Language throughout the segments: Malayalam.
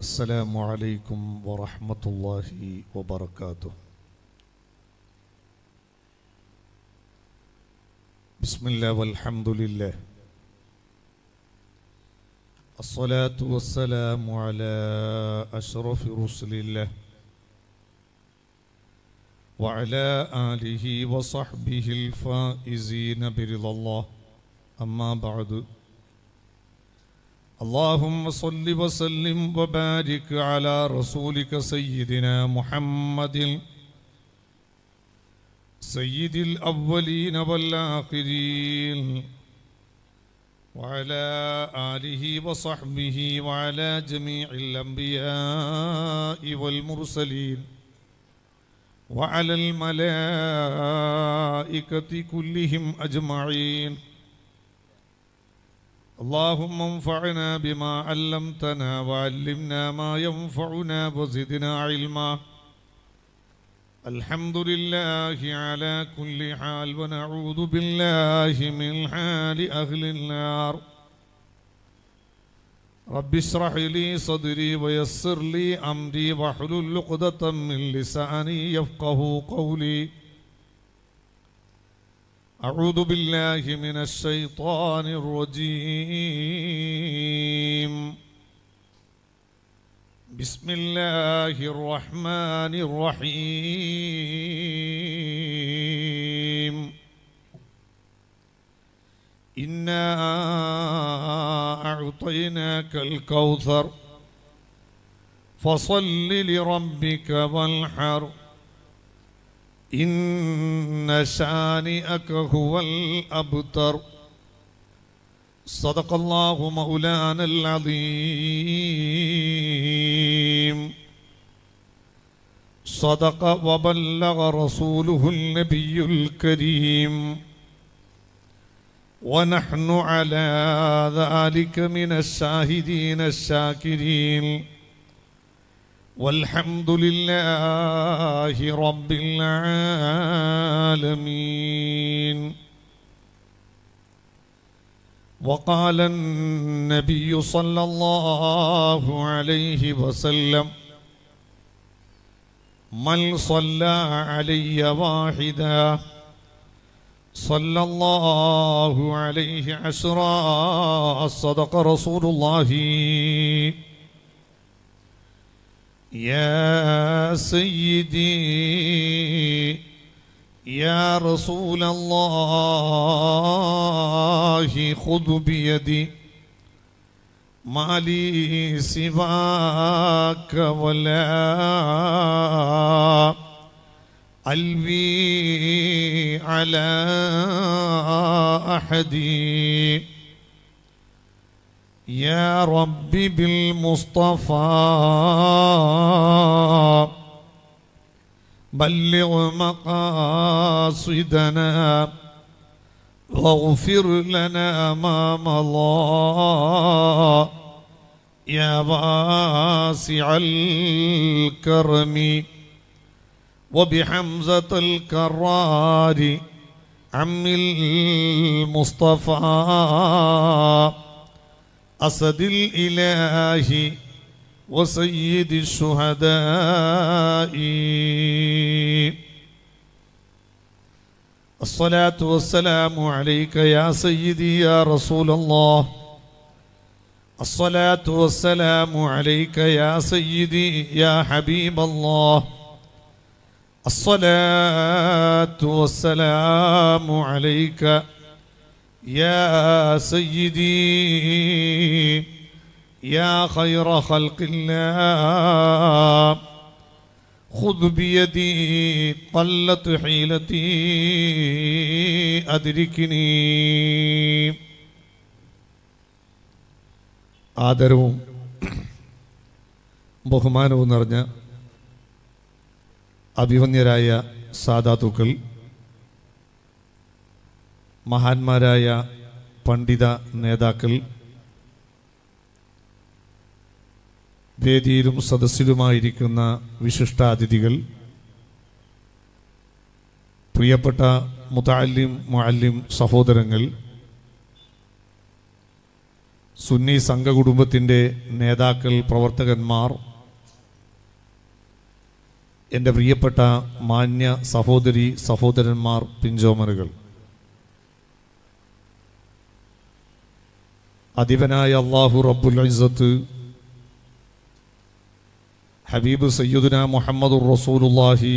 السلام عليكم ورحمة الله وبركاته بسم الله والحمد لله الصلاة والسلام على أشرف رسل الله وعلى آله وصحبه الفائزين برضا الله أما بعد اللهم صل وسلم وبارك على رسولك سيدنا محمد سيد الأولين والآخرين وعلى آله وصحبه وعلى جميع الأنبياء والمرسلين وعلى الملائكة كلهم أجمعين اللهم انفعنا بما علمتنا وعلمنا ما ينفعنا وزدنا علما الحمد لله على كل حال ونعوذ بالله من حال أهل النار رب اشرح لي صدري ويسر لي أمري واحلل عقدة من لساني يفقه قولي أعوذ بالله من الشيطان الرجيم بسم الله الرحمن الرحيم إنا أعطيناك الكوثر فصل لربك وانحر إن شانئك هو الأبتر صدق الله مولانا العظيم صدق وبلغ رسوله النبي الكريم ونحن على ذلك من الشاهدين الشاكرين والحمد لله رب العالمين وقال النبي صلى الله عليه وسلم من صلى علي واحدا صلى الله عليه عشرا صدق رسول الله يا سيدي يا رسول الله خذ بيدي ما لي سواك ولا قلبي على أحد يا رب بالمصطفى بلغ مقاصدنا واغفر لنا ما مضى يا واسع الكرم وبحمزة الكرار عم المصطفى أسد الإله وسيد الشهداء الصلاة والسلام عليك يا سيدي يا رسول الله الصلاة والسلام عليك يا سيدي يا حبيب الله الصلاة والسلام عليك يا سيدي يا خير خلق الله خذ بيدي قلت حيلتي أدركني ആദരവും ബഹുമാനവും നിറഞ്ഞ അഭിമന്യരായ സാധാതുക്കൾ മഹാന്മാരായ പണ്ഡിത നേതാക്കൾ വേദിയിലും സദസ്സിലുമായിരിക്കുന്ന വിശിഷ്ടാതിഥികൾ പ്രിയപ്പെട്ട മുതാലിം മുഅല്ലിം സഹോദരങ്ങൾ സുന്നി സംഘകുടുംബത്തിൻ്റെ നേതാക്കൾ പ്രവർത്തകന്മാർ എൻ്റെ പ്രിയപ്പെട്ട മാന്യ സഹോദരി സഹോദരന്മാർ പിഞ്ചോമനുകൾ അധിപനായ അള്ളാഹു റബ്ബുൽ ഇസ്സത്ത് ഹബീബ് സയ്യിദുന മുഹമ്മദുർ റസൂലുള്ളാഹി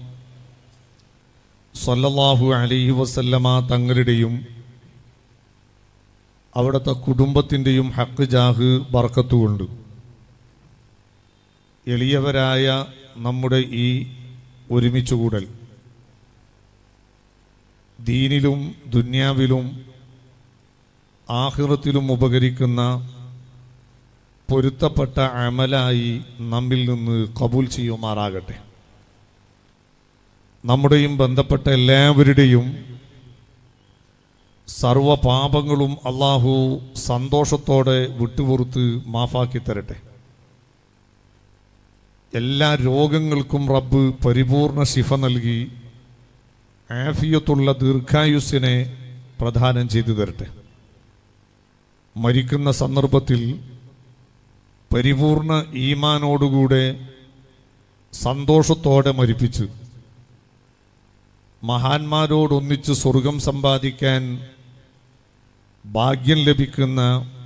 സല്ലല്ലാഹു അലൈഹി വസല്ലമ തങ്ങളുടെയും അവിടുത്തെ കുടുംബത്തിൻ്റെയും ഹക്ക് ജാഹ് ബർക്കത്തുകൊണ്ട് എളിയവരായ നമ്മുടെ ഈ ഒരുമിച്ചുകൂടൽ ദീനിലും ദുന്യാവിലും ആഹിറത്തിലും ഉപകരിക്കുന്ന പൊരുത്തപ്പെട്ട അമലായി നമ്മിൽ നിന്ന് കബൂൽ ചെയ്യുമാറാകട്ടെ നമ്മുടെയും ബന്ധപ്പെട്ട എല്ലാവരുടെയും സർവ പാപങ്ങളും അള്ളാഹു സന്തോഷത്തോടെ വിട്ടുപുറത്ത് മാഫാക്കി തരട്ടെ എല്ലാ രോഗങ്ങൾക്കും റബ്ബ് പരിപൂർണ ശിഫ നൽകി ആഫിയത്തുള്ള ദീർഘായുസ്സിനെ പ്രദാനം ചെയ്തു തരട്ടെ മരിക്കുന്ന സന്ദർഭത്തിൽ പരിപൂർണ ഈമാനോടുകൂടെ സന്തോഷത്തോടെ മരിപ്പിച്ച് മഹാന്മാരോടൊന്നിച്ച് സ്വർഗം സമ്പാദിക്കാൻ ഭാഗ്യം ലഭിക്കുന്ന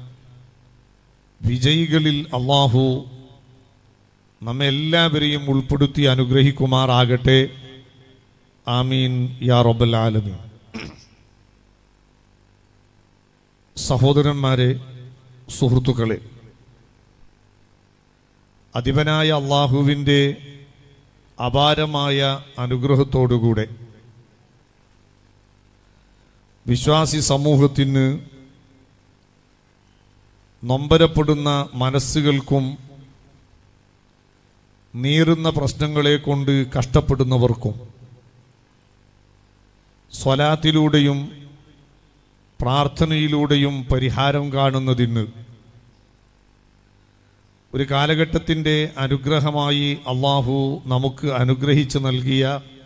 വിജയികളിൽ അള്ളാഹു നമ്മെ എല്ലാവരെയും ഉൾപ്പെടുത്തി അനുഗ്രഹിക്കുമാറാകട്ടെ ആമീൻ യാ റബ്ബൽ ആലമീൻ സഹോദരന്മാരെ സുഹൃത്തുക്കളെ അധിപനായ അള്ളാഹുവിൻ്റെ അപാരമായ അനുഗ്രഹത്തോടുകൂടെ വിശ്വാസി സമൂഹത്തിന് നൊമ്പരപ്പെടുന്ന മനസ്സുകൾക്കും നീറുന്ന പ്രശ്നങ്ങളെ കൊണ്ട് കഷ്ടപ്പെടുന്നവർക്കും സ്വലാത്തിലൂടെയും പ്രാർത്ഥനയിലൂടെയും പരിഹാരം കാണുന്നതിന് ഒരു കാലഘട്ടത്തിൻ്റെ അനുഗ്രഹമായി അള്ളാഹു നമുക്ക് അനുഗ്രഹിച്ച് നൽകിയ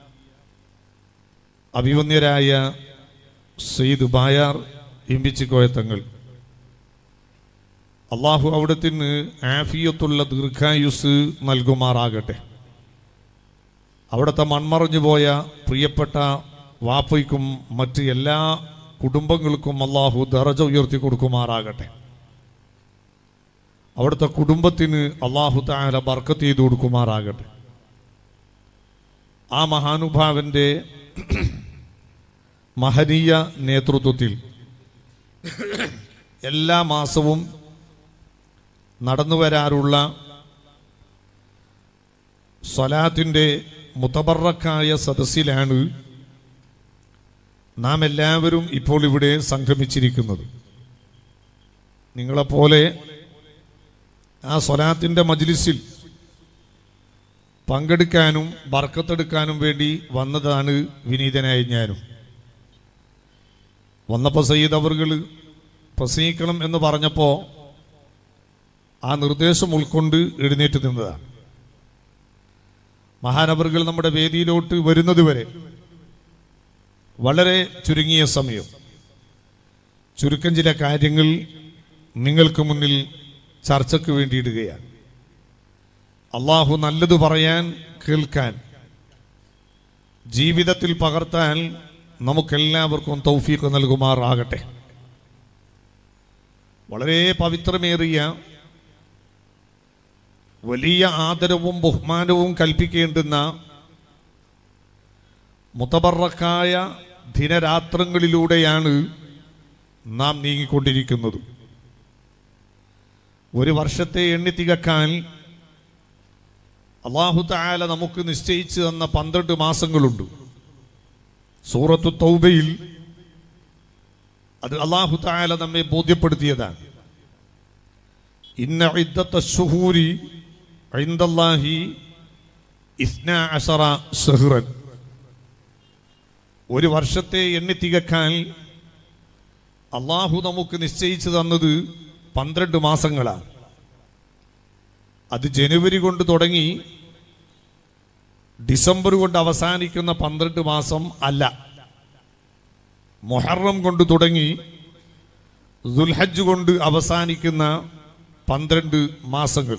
അഭിമന്യരായ സെയ്ദ് ബായാർ ഇമ്പിച്ചിക്കോയത്തങ്ങൾ അള്ളാഹു അവിടത്തിന് ആഫിയത്തുള്ള ദീർഘായുസ് നൽകുമാറാകട്ടെ അവിടുത്തെ മൺമറഞ്ഞു പോയ പ്രിയപ്പെട്ട വാപ്പയ്ക്കും മറ്റ് എല്ലാ കുടുംബങ്ങൾക്കും അള്ളാഹു ദറജ ഉയർത്തി കൊടുക്കുമാറാകട്ടെ അവിടുത്തെ കുടുംബത്തിന് അള്ളാഹു താല ബർക്കത്ത് ചെയ്തു കൊടുക്കുമാറാകട്ടെ ആ മഹാനുഭാവന്റെ മഹനീയ നേതൃത്വത്തിൽ എല്ലാ മാസവും നടന്നു വരാറുള്ള സ്വലാത്തിൻ്റെ മുത്തബറക്കായ സദസ്സിലാണ് നാം എല്ലാവരും ഇപ്പോൾ ഇവിടെ സംഗമിച്ചിരിക്കുന്നത് നിങ്ങളെപ്പോലെ ആ സ്വലാത്തിൻ്റെ മജ്ലിസിൽ പങ്കെടുക്കാനും ബർക്കത്തെടുക്കാനും വേണ്ടി വന്നതാണ് വിനീതനായ ഞാനും വന്നപ്പോൾ സയ്യിദ് അവർകൾ പ്രസംഗിക്കണം എന്ന് പറഞ്ഞപ്പോൾ ആ നിർദ്ദേശം ഉൾക്കൊണ്ട് എഴുന്നേറ്റ് നിന്നതാണ് മഹാനവറുകൾ നമ്മുടെ വേദിയിലോട്ട് വരുന്നത് വരെ വളരെ ചുരുങ്ങിയ സമയം ചുരുക്കം ചില കാര്യങ്ങൾ നിങ്ങൾക്ക് മുന്നിൽ ചർച്ചയ്ക്ക് വേണ്ടി ഇടുകയാണ് അള്ളാഹു നല്ലത് പറയാൻ കേൾക്കാൻ ജീവിതത്തിൽ പകർത്താൻ നമുക്കെല്ലാവർക്കും തൗഫീഖ് നൽകുമാറാകട്ടെ വളരെ പവിത്രമേറിയ വലിയ ആദരവും ബഹുമാനവും കൽപ്പിക്കേണ്ടുന്ന മുത്തബറക്കായ ദിനരാത്രങ്ങളിലൂടെയാണ് നാം നീങ്ങിക്കൊണ്ടിരിക്കുന്നത് ഒരു വർഷത്തെ എണ്ണി തികക്കാൻ അള്ളാഹു താല നമുക്ക് നിശ്ചയിച്ചു തന്ന പന്ത്രണ്ട് മാസങ്ങളുണ്ട് സൂറത്തു തൗബയിൽ അത് അള്ളാഹു താല നമ്മെ ബോധ്യപ്പെടുത്തിയതാണ് ഇന്ന ഇദ്ദത്ത ശുഹൂരി ഐന്ദല്ലാഹി ഇസ്ന അഷറ ഷഹ്റൻ ഒരു വർഷത്തെ എണ്ണി തികക്കാൻ അള്ളാഹു നമുക്ക് നിശ്ചയിച്ചു തന്നത് പന്ത്രണ്ട് മാസങ്ങളാണ് അത് ജനുവരി കൊണ്ട് തുടങ്ങി ഡിസംബർ കൊണ്ട് അവസാനിക്കുന്ന പന്ത്രണ്ട് മാസം അല്ല മൊഹറം കൊണ്ട് തുടങ്ങി ദുൽഹജ്ജ് കൊണ്ട് അവസാനിക്കുന്ന പന്ത്രണ്ട് മാസങ്ങൾ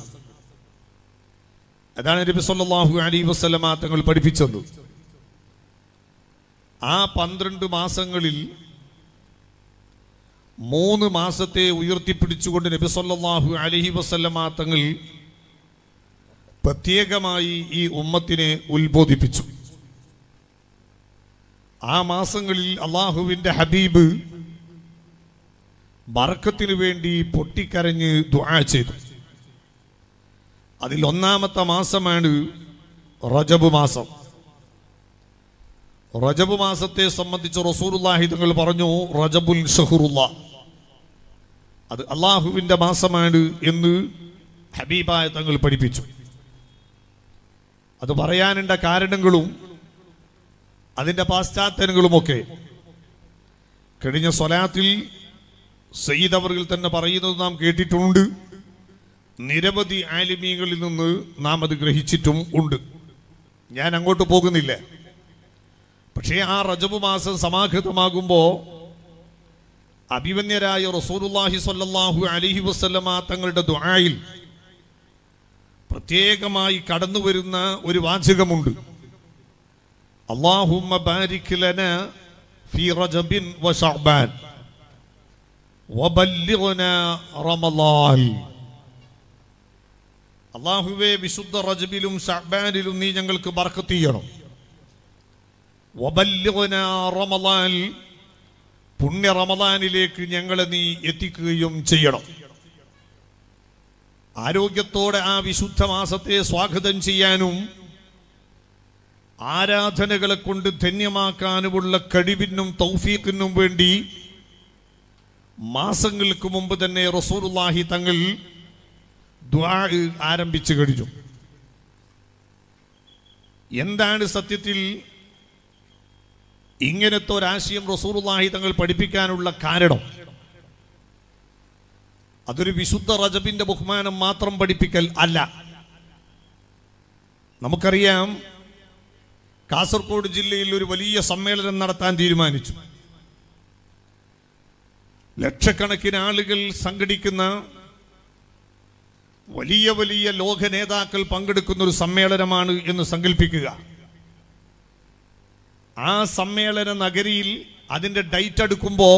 അതാണ് നബി സല്ലല്ലാഹു അലൈഹി വസല്ലമ തങ്ങൾ പഠിപ്പിച്ചത് ആ പന്ത്രണ്ട് മാസങ്ങളിൽ മൂന്ന് മാസത്തെ ഉയർത്തിപ്പിടിച്ചുകൊണ്ട് നബി സല്ലല്ലാഹു അലൈഹി വസല്ലമ തങ്ങൾ പ്രത്യേകമായി ഈ ഉമ്മത്തിനെ ഉത്ബോധിപ്പിച്ചു ആ മാസങ്ങളിൽ അള്ളാഹുവിൻ്റെ ഹബീബ് ബർക്കത്തിനു വേണ്ടി പൊട്ടിക്കരഞ്ഞ് ദുആ ചെയ്തു അതിൽ ഒന്നാമത്തെ മാസമാണ് റജബ് മാസം റജബ് മാസത്തെ സംബന്ധിച്ച് റസൂലുള്ളാഹി തങ്ങൾ പറഞ്ഞു റജബുൽ ഷഹറുള്ള അത് അള്ളാഹുവിൻ്റെ മാസമാണ് എന്ന് ഹബീബായ തങ്ങൾ പഠിപ്പിച്ചു അത് പറയാനുണ്ട കാരണങ്ങളും അതിൻ്റെ പാശ്ചാത്തലങ്ങളുമൊക്കെ കഴിഞ്ഞ സ്വലാത്തിൽ സയ്യിദ് അവറിൽ തന്നെ പറയുന്നത് നാം കേട്ടിട്ടുണ്ട് നിരവധി ആലിമീങ്ങളിൽ നിന്ന് നാം അത് ഗ്രഹിച്ചിട്ടും ഉണ്ട് ഞാൻ അങ്ങോട്ട് പോകുന്നില്ല പക്ഷേ ആ റജബ് മാസം സമാഹൃതമാകുമ്പോൾ അഭിമന്യരായ റസൂലുള്ളാഹി സ്വല്ലല്ലാഹു അലൈഹി വസല്ലമ തങ്ങളുടെ ദുആയിൽ പ്രത്യേകമായി കടന്നു വരുന്ന ഒരു വാചകമുണ്ട് അല്ലാഹുമ്മ ബാരിക് ലന ഫീ റജബിൻ വ ശഅബാൻ വബല്ലിഗ്ന റമളാൻ അള്ളാഹുവെ വിശുദ്ധ റജബിലും ഷഅബാനിലും നീ ഞങ്ങൾക്ക് ബർക്കത്ത് ചെയ്യണം വബല്ലിഗ്ന റമളാൻ പുണ്യ റമളാനിലേക്ക് ഞങ്ങളെ നീ എത്തിക്കുകയും ചെയ്യണം ആരോഗ്യത്തോടെ ആ വിശുദ്ധ മാസത്തെ സ്വാഗതം ചെയ്യാനും ആരാധനകളെ കൊണ്ട് ധന്യമാക്കാനുമുള്ള കഴിവിനും തൗഫീഖിനും വേണ്ടി മാസങ്ങൾക്ക് മുമ്പ് തന്നെ റസൂലുള്ളാഹി തങ്ങൾ ദ്വാ ആരംഭിച്ചു കഴിഞ്ഞു എന്താണ് സത്യത്തിൽ ഇങ്ങനത്തെ ഒരാശയം റസൂലുള്ളാഹി തങ്ങൾ പഠിപ്പിക്കാനുള്ള കാരണം അതൊരു വിശുദ്ധ റജബിന്റെ ബഹുമാനം മാത്രം പഠിപ്പിക്കൽ അല്ല നമുക്കറിയാം കാസർഗോഡ് ജില്ലയിൽ ഒരു വലിയ സമ്മേളനം നടത്താൻ തീരുമാനിച്ചു ലക്ഷക്കണക്കിന് ആളുകൾ സംഘടിക്കുന്ന വലിയ വലിയ ലോക നേതാക്കൾ പങ്കെടുക്കുന്ന ഒരു സമ്മേളനമാണ് എന്ന് സങ്കല്പിക്കുക ആ സമ്മേളന നഗരിയിൽ അതിൻ്റെ ഡേറ്റ് എടുക്കുമ്പോൾ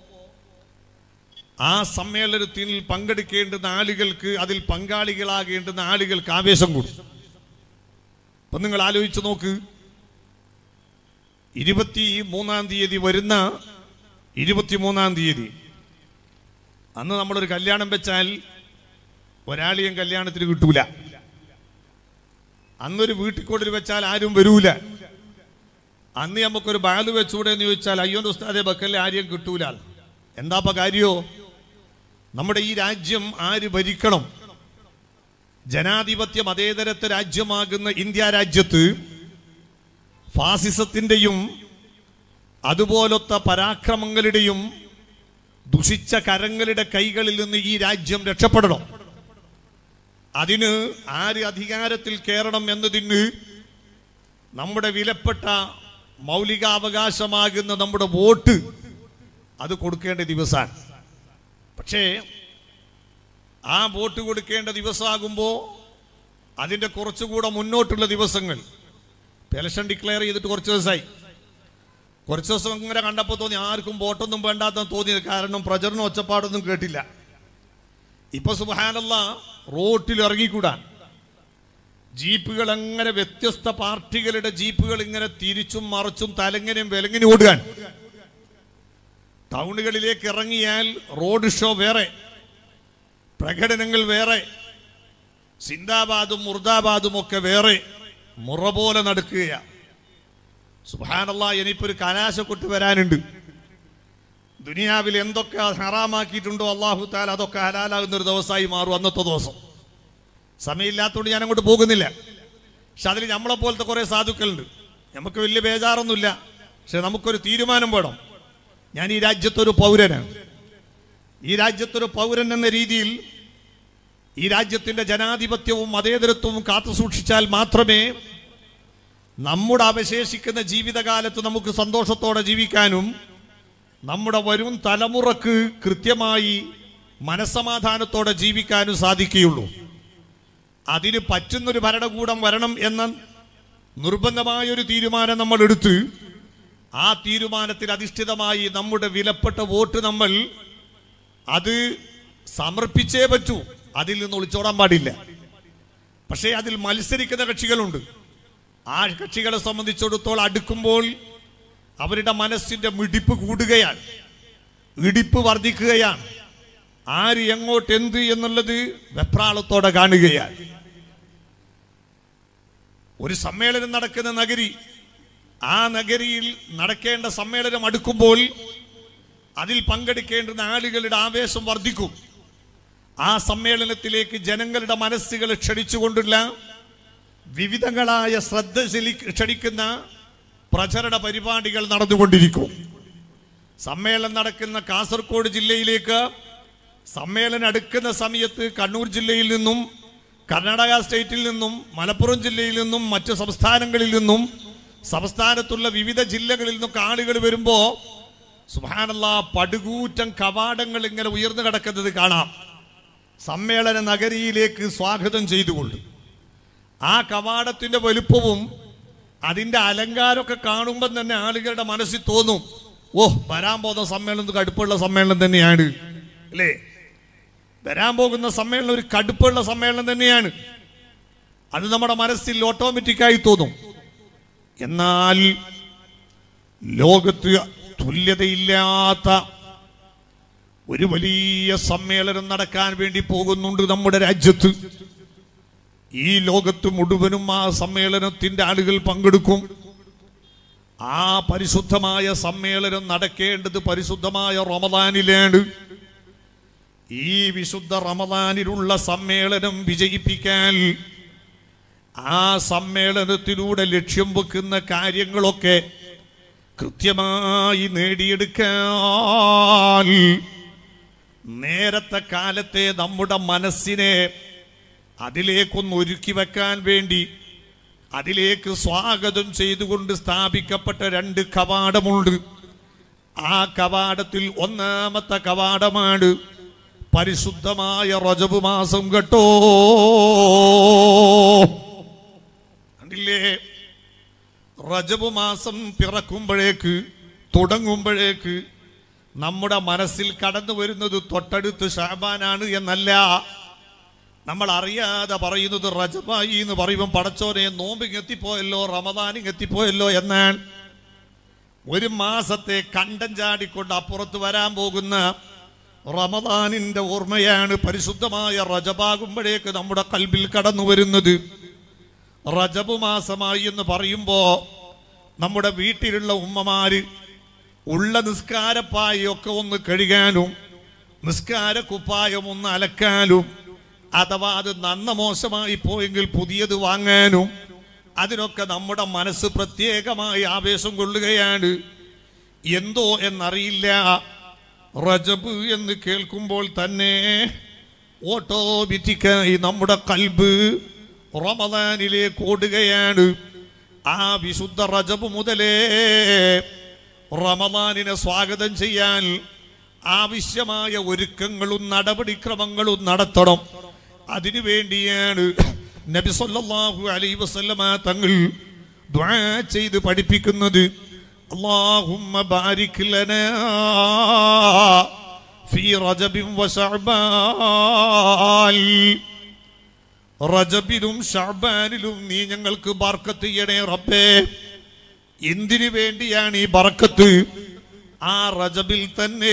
ആ സമ്മേളനത്തിൽ പങ്കെടുക്കേണ്ടുന്ന ആളുകൾക്ക് അതിൽ പങ്കാളികളാകേണ്ടുന്ന ആളുകൾക്ക് ആവേശം കൂടും അപ്പൊ നിങ്ങൾ ആലോചിച്ച് നോക്ക് ഇരുപത്തി മൂന്നാം തീയതി വരുന്ന ഇരുപത്തിമൂന്നാം തീയതി അന്ന് നമ്മളൊരു കല്യാണം വെച്ചാൽ ഒരാളെയും കല്യാണത്തിന് കിട്ടൂല അന്നൊരു വീട്ടിൽ കൊണ്ടൊരു വെച്ചാൽ ആരും വരൂല അന്ന് നമുക്കൊരു ബാല് വെച്ചൂടെ എന്ന് ചോദിച്ചാൽ അയ്യോ ഉസ്താദെ ബക്കല്ലേ ആരെയും കിട്ടൂല എന്താപ്പ കാര്യോ നമ്മുടെ ഈ രാജ്യം ആര് ഭരിക്കണം ജനാധിപത്യ മതേതരത്വ രാജ്യമാകുന്ന ഇന്ത്യ രാജ്യത്ത് ഫാസിസത്തിൻ്റെയും അതുപോലത്തെ പരാക്രമങ്ങളുടെയും ദുഷിച്ച കരങ്ങളുടെ കൈകളിൽ നിന്ന് ഈ രാജ്യം രക്ഷപ്പെടണം അതിന് ആര് അധികാരത്തിൽ കയറണം എന്നതിന് നമ്മുടെ വിലപ്പെട്ട മൗലികാവകാശമാകുന്ന നമ്മുടെ വോട്ട് അത് കൊടുക്കേണ്ട ദിവസമാണ് പക്ഷേ ആ വോട്ട് കൊടുക്കേണ്ട ദിവസമാകുമ്പോൾ അതിൻ്റെ കുറച്ചുകൂടെ മുന്നോട്ടുള്ള ദിവസങ്ങൾ ഇലക്ഷൻ ഡിക്ലെയർ ചെയ്തിട്ട് കുറച്ച് ദിവസമായി കുറച്ച് ദിവസം ഇങ്ങനെ കണ്ടപ്പോൾ തോന്നി ആർക്കും വോട്ടൊന്നും വേണ്ടാത്തെന്ന് തോന്നിയത് കാരണം പ്രചരണം ഒച്ചപ്പാടൊന്നും കേട്ടില്ല ഇപ്പൊ സുബഹാനല്ല റോട്ടിൽ ഇറങ്ങിക്കൂടാൻ ജീപ്പുകൾ അങ്ങനെ വ്യത്യസ്ത പാർട്ടികളുടെ ജീപ്പുകൾ ഇങ്ങനെ തിരിച്ചും മറിച്ചും തലങ്ങനെയും വിലങ്ങിനും ഓടുകയാൻ ടൗണുകളിലേക്ക് ഇറങ്ങിയാൽ റോഡ് ഷോ വേറെ പ്രകടനങ്ങൾ വേറെ സിന്ദാബാദും മുർദാബാദും ഒക്കെ വേറെ മുറ പോലെ നടക്കുകയാണ് സുഹാനല്ല ഇനിയിപ്പോ ഒരു കലാശക്കൊട്ട് വരാനുണ്ട് ദുനിയാവിൽ എന്തൊക്കെ ഹറാമാക്കിയിട്ടുണ്ടോ അള്ളാഹു താൽ അതൊക്കെ ഹലാലാകുന്ന ഒരു ദിവസമായി മാറും അന്നത്തെ ദിവസം സമയമില്ലാത്തതുകൊണ്ട് ഞാൻ അങ്ങോട്ട് പോകുന്നില്ല പക്ഷെ അതിൽ നമ്മളെ പോലത്തെ കുറേ സാധുക്കളുണ്ട് നമുക്ക് വലിയ ബേജാറൊന്നുമില്ല പക്ഷെ നമുക്കൊരു തീരുമാനം വേണം ഞാൻ ഈ രാജ്യത്തൊരു പൗരനാണ് ഈ രാജ്യത്തൊരു പൗരൻ എന്ന രീതിയിൽ ഈ രാജ്യത്തിന്റെ ജനാധിപത്യവും മതേതരത്വവും കാത്തു സൂക്ഷിച്ചാൽ മാത്രമേ നമ്മുടെ അവശേഷിക്കുന്ന ജീവിതകാലത്ത് നമുക്ക് സന്തോഷത്തോടെ ജീവിക്കാനും നമ്മുടെ വരും തലമുറക്ക് കൃത്യമായി മനസ്സമാധാനത്തോടെ ജീവിക്കാനും സാധിക്കുകയുള്ളൂ അതിന് പറ്റുന്നൊരു ഭരണകൂടം വരണം എന്ന നിർബന്ധമായൊരു തീരുമാനം നമ്മൾ എടുത്ത് ആ തീരുമാനത്തിൽ അധിഷ്ഠിതമായി നമ്മുടെ വിലപ്പെട്ട വോട്ട് നമ്മൾ അത് സമർപ്പിച്ചേ പറ്റൂ അതിൽ നിന്ന് ഒളിച്ചോടാൻ പാടില്ല പക്ഷേ അതിൽ മത്സരിക്കുന്ന കക്ഷികളുണ്ട് ആ കക്ഷികളെ സംബന്ധിച്ചിടത്തോളം അടുക്കുമ്പോൾ അവരുടെ മനസ്സിന്റെ മിടിപ്പ് കൂടുകയാണ് ഇടിപ്പ് വർദ്ധിക്കുകയാണ് ആര് എങ്ങോട്ട് എന്ത് എന്നുള്ളത് വെപ്രാളത്തോടെ കാണുകയാണ് ഒരു സമ്മേളനം നടക്കുന്ന നഗരി ആ നഗരിയിൽ നടക്കേണ്ട സമ്മേളനം അടുക്കുമ്പോൾ അതിൽ പങ്കെടുക്കേണ്ടുന്ന ആളുകളുടെ ആവേശം വർദ്ധിക്കും ആ സമ്മേളനത്തിലേക്ക് ജനങ്ങളുടെ മനസ്സുകൾ ക്ഷണിച്ചുകൊണ്ടുള്ള വിവിധങ്ങളായ ശ്രദ്ധ ചെലി- ക്ഷണിക്കുന്ന പ്രചരണ പരിപാടികൾ നടന്നുകൊണ്ടിരിക്കും സമ്മേളനം നടക്കുന്ന കാസർഗോഡ് ജില്ലയിലേക്ക് സമ്മേളനം അടുക്കുന്ന സമയത്ത് കണ്ണൂർ ജില്ലയിൽ നിന്നും കർണാടക സ്റ്റേറ്റിൽ നിന്നും മലപ്പുറം ജില്ലയിൽ നിന്നും മറ്റ് സംസ്ഥാനങ്ങളിൽ നിന്നും സംസ്ഥാനത്തുള്ള വിവിധ ജില്ലകളിൽ നിന്നൊക്കെ ആളുകൾ വരുമ്പോ സുഹാനല്ല പടുകൂറ്റൻ കവാടങ്ങൾ ഇങ്ങനെ ഉയർന്നു കിടക്കുന്നത് കാണാം സമ്മേളന നഗരിയിലേക്ക് സ്വാഗതം ചെയ്തുകൊണ്ട് ആ കവാടത്തിന്റെ വലുപ്പവും അതിന്റെ അലങ്കാരമൊക്കെ കാണുമ്പോൾ തന്നെ ആളുകളുടെ മനസ്സിൽ തോന്നും ഓ വരാൻ പോകുന്ന സമ്മേളനം കടുപ്പുള്ള സമ്മേളനം തന്നെയാണ് അല്ലേ വരാൻ പോകുന്ന സമ്മേളനം ഒരു കടുപ്പുള്ള സമ്മേളനം തന്നെയാണ് അത് നമ്മുടെ മനസ്സിൽ ഓട്ടോമാറ്റിക്കായി തോന്നും എന്നാൽ ലോകത്ത് തുല്യതയില്ലാത്ത ഒരു വലിയ സമ്മേളനം നടക്കാൻ വേണ്ടി പോകുന്നുണ്ട് നമ്മുടെ രാജ്യത്ത് ഈ ലോകത്ത് മുഴുവനും ആ സമ്മേളനത്തിന്റെ ആളുകൾ പങ്കെടുക്കും ആ പരിശുദ്ധമായ സമ്മേളനം നടക്കേണ്ടത് പരിശുദ്ധമായ റമദാനിലാണ് ഈ വിശുദ്ധ റമദാനിലുള്ള സമ്മേളനം വിജയിപ്പിക്കാൻ ആ സമ്മേളനത്തിലൂടെ ലക്ഷ്യം വെക്കുന്ന കാര്യങ്ങളൊക്കെ കൃത്യമായി നേടിയെടുക്കാൻ നേരത്തെ കാലത്തെ നമ്മുടെ മനസ്സിനെ അതിലേക്കൊന്ന് ഒരുക്കി വെക്കാൻ വേണ്ടി അതിലേക്ക് സ്വാഗതം ചെയ്തുകൊണ്ട് സ്ഥാപിക്കപ്പെട്ട രണ്ട് കവാടമുണ്ട് ആ കവാടത്തിൽ ഒന്നാമത്തെ കവാടമാണ് പരിശുദ്ധമായ റജബ് മാസം കേട്ടോ കണ്ടില്ലേ റജബ് മാസം പിറക്കുമ്പോഴേക്ക് തുടങ്ങുമ്പോഴേക്ക് നമ്മുടെ മനസ്സിൽ കടന്നു വരുന്നത് തൊട്ടടുത്ത് ഷാബാനാണ് എന്നല്ല നമ്മൾ അറിയാതെ പറയുന്നത് റജബായി എന്ന് പറയുമ്പോൾ പടച്ചോനെ നോമ്പിങ് എത്തിപ്പോയല്ലോ റമദാനിങ് എത്തിപ്പോയല്ലോ എന്നാണ് ഒരു മാസത്തെ കണ്ടം ചാടിക്കൊണ്ട് അപ്പുറത്ത് വരാൻ പോകുന്ന റമദാനിന്റെ ഓർമ്മയാണ് പരിശുദ്ധമായ റജബാകുമ്പോഴേക്ക് നമ്മുടെ കൽബിൽ കടന്നു വരുന്നത് റജബ് മാസമായി എന്ന് പറയുമ്പോ നമ്മുടെ വീട്ടിലുള്ള ഉമ്മമാര് ഉള്ള നിസ്കാരപ്പായി ഒക്കെ ഒന്ന് കഴുകാനും നിസ്കാര കുപ്പായം ഒന്ന് അലക്കാനും അഥവാ അത് നന്ന മോശമായി പോയെങ്കിൽ പുതിയത് വാങ്ങാനും അതിനൊക്കെ നമ്മുടെ മനസ്സ് പ്രത്യേകമായി ആവേശം കൊള്ളുകയാണ് എന്തോ എന്നറിയില്ല റജബ് എന്ന് കേൾക്കുമ്പോൾ തന്നെ ഓട്ടോമാറ്റിക്കായി നമ്മുടെ കൽബ് റമദാനിലേക്ക് ഓടുകയാണ് ആ വിശുദ്ധ റജബ് മുതലേ റമദാനിനെ സ്വാഗതം ചെയ്യാൻ ആവശ്യമായ ഒരുക്കങ്ങളും നടപടിക്രമങ്ങളും നടത്തണം അതിനു വേണ്ടിയാണ് നബി സല്ലല്ലാഹു അലൈഹി വസല്ലമ തങ്ങൾ ദുആ ചെയ്ത് പഠിപ്പിക്കുന്നത് അല്ലാഹുമ്മ ബാരിക് ലനാ ഫീ റജബിൻ വശഅബാൻ റജബിലും ഷഅബാനിലും നീ ഞങ്ങൾക്ക് ബർക്കത്ത് ചെയ്യണേ റബ്ബേ എന്തിനു വേണ്ടിയാണ് ഈ ബർക്കത്ത് ആ റജബിൽ തന്നെ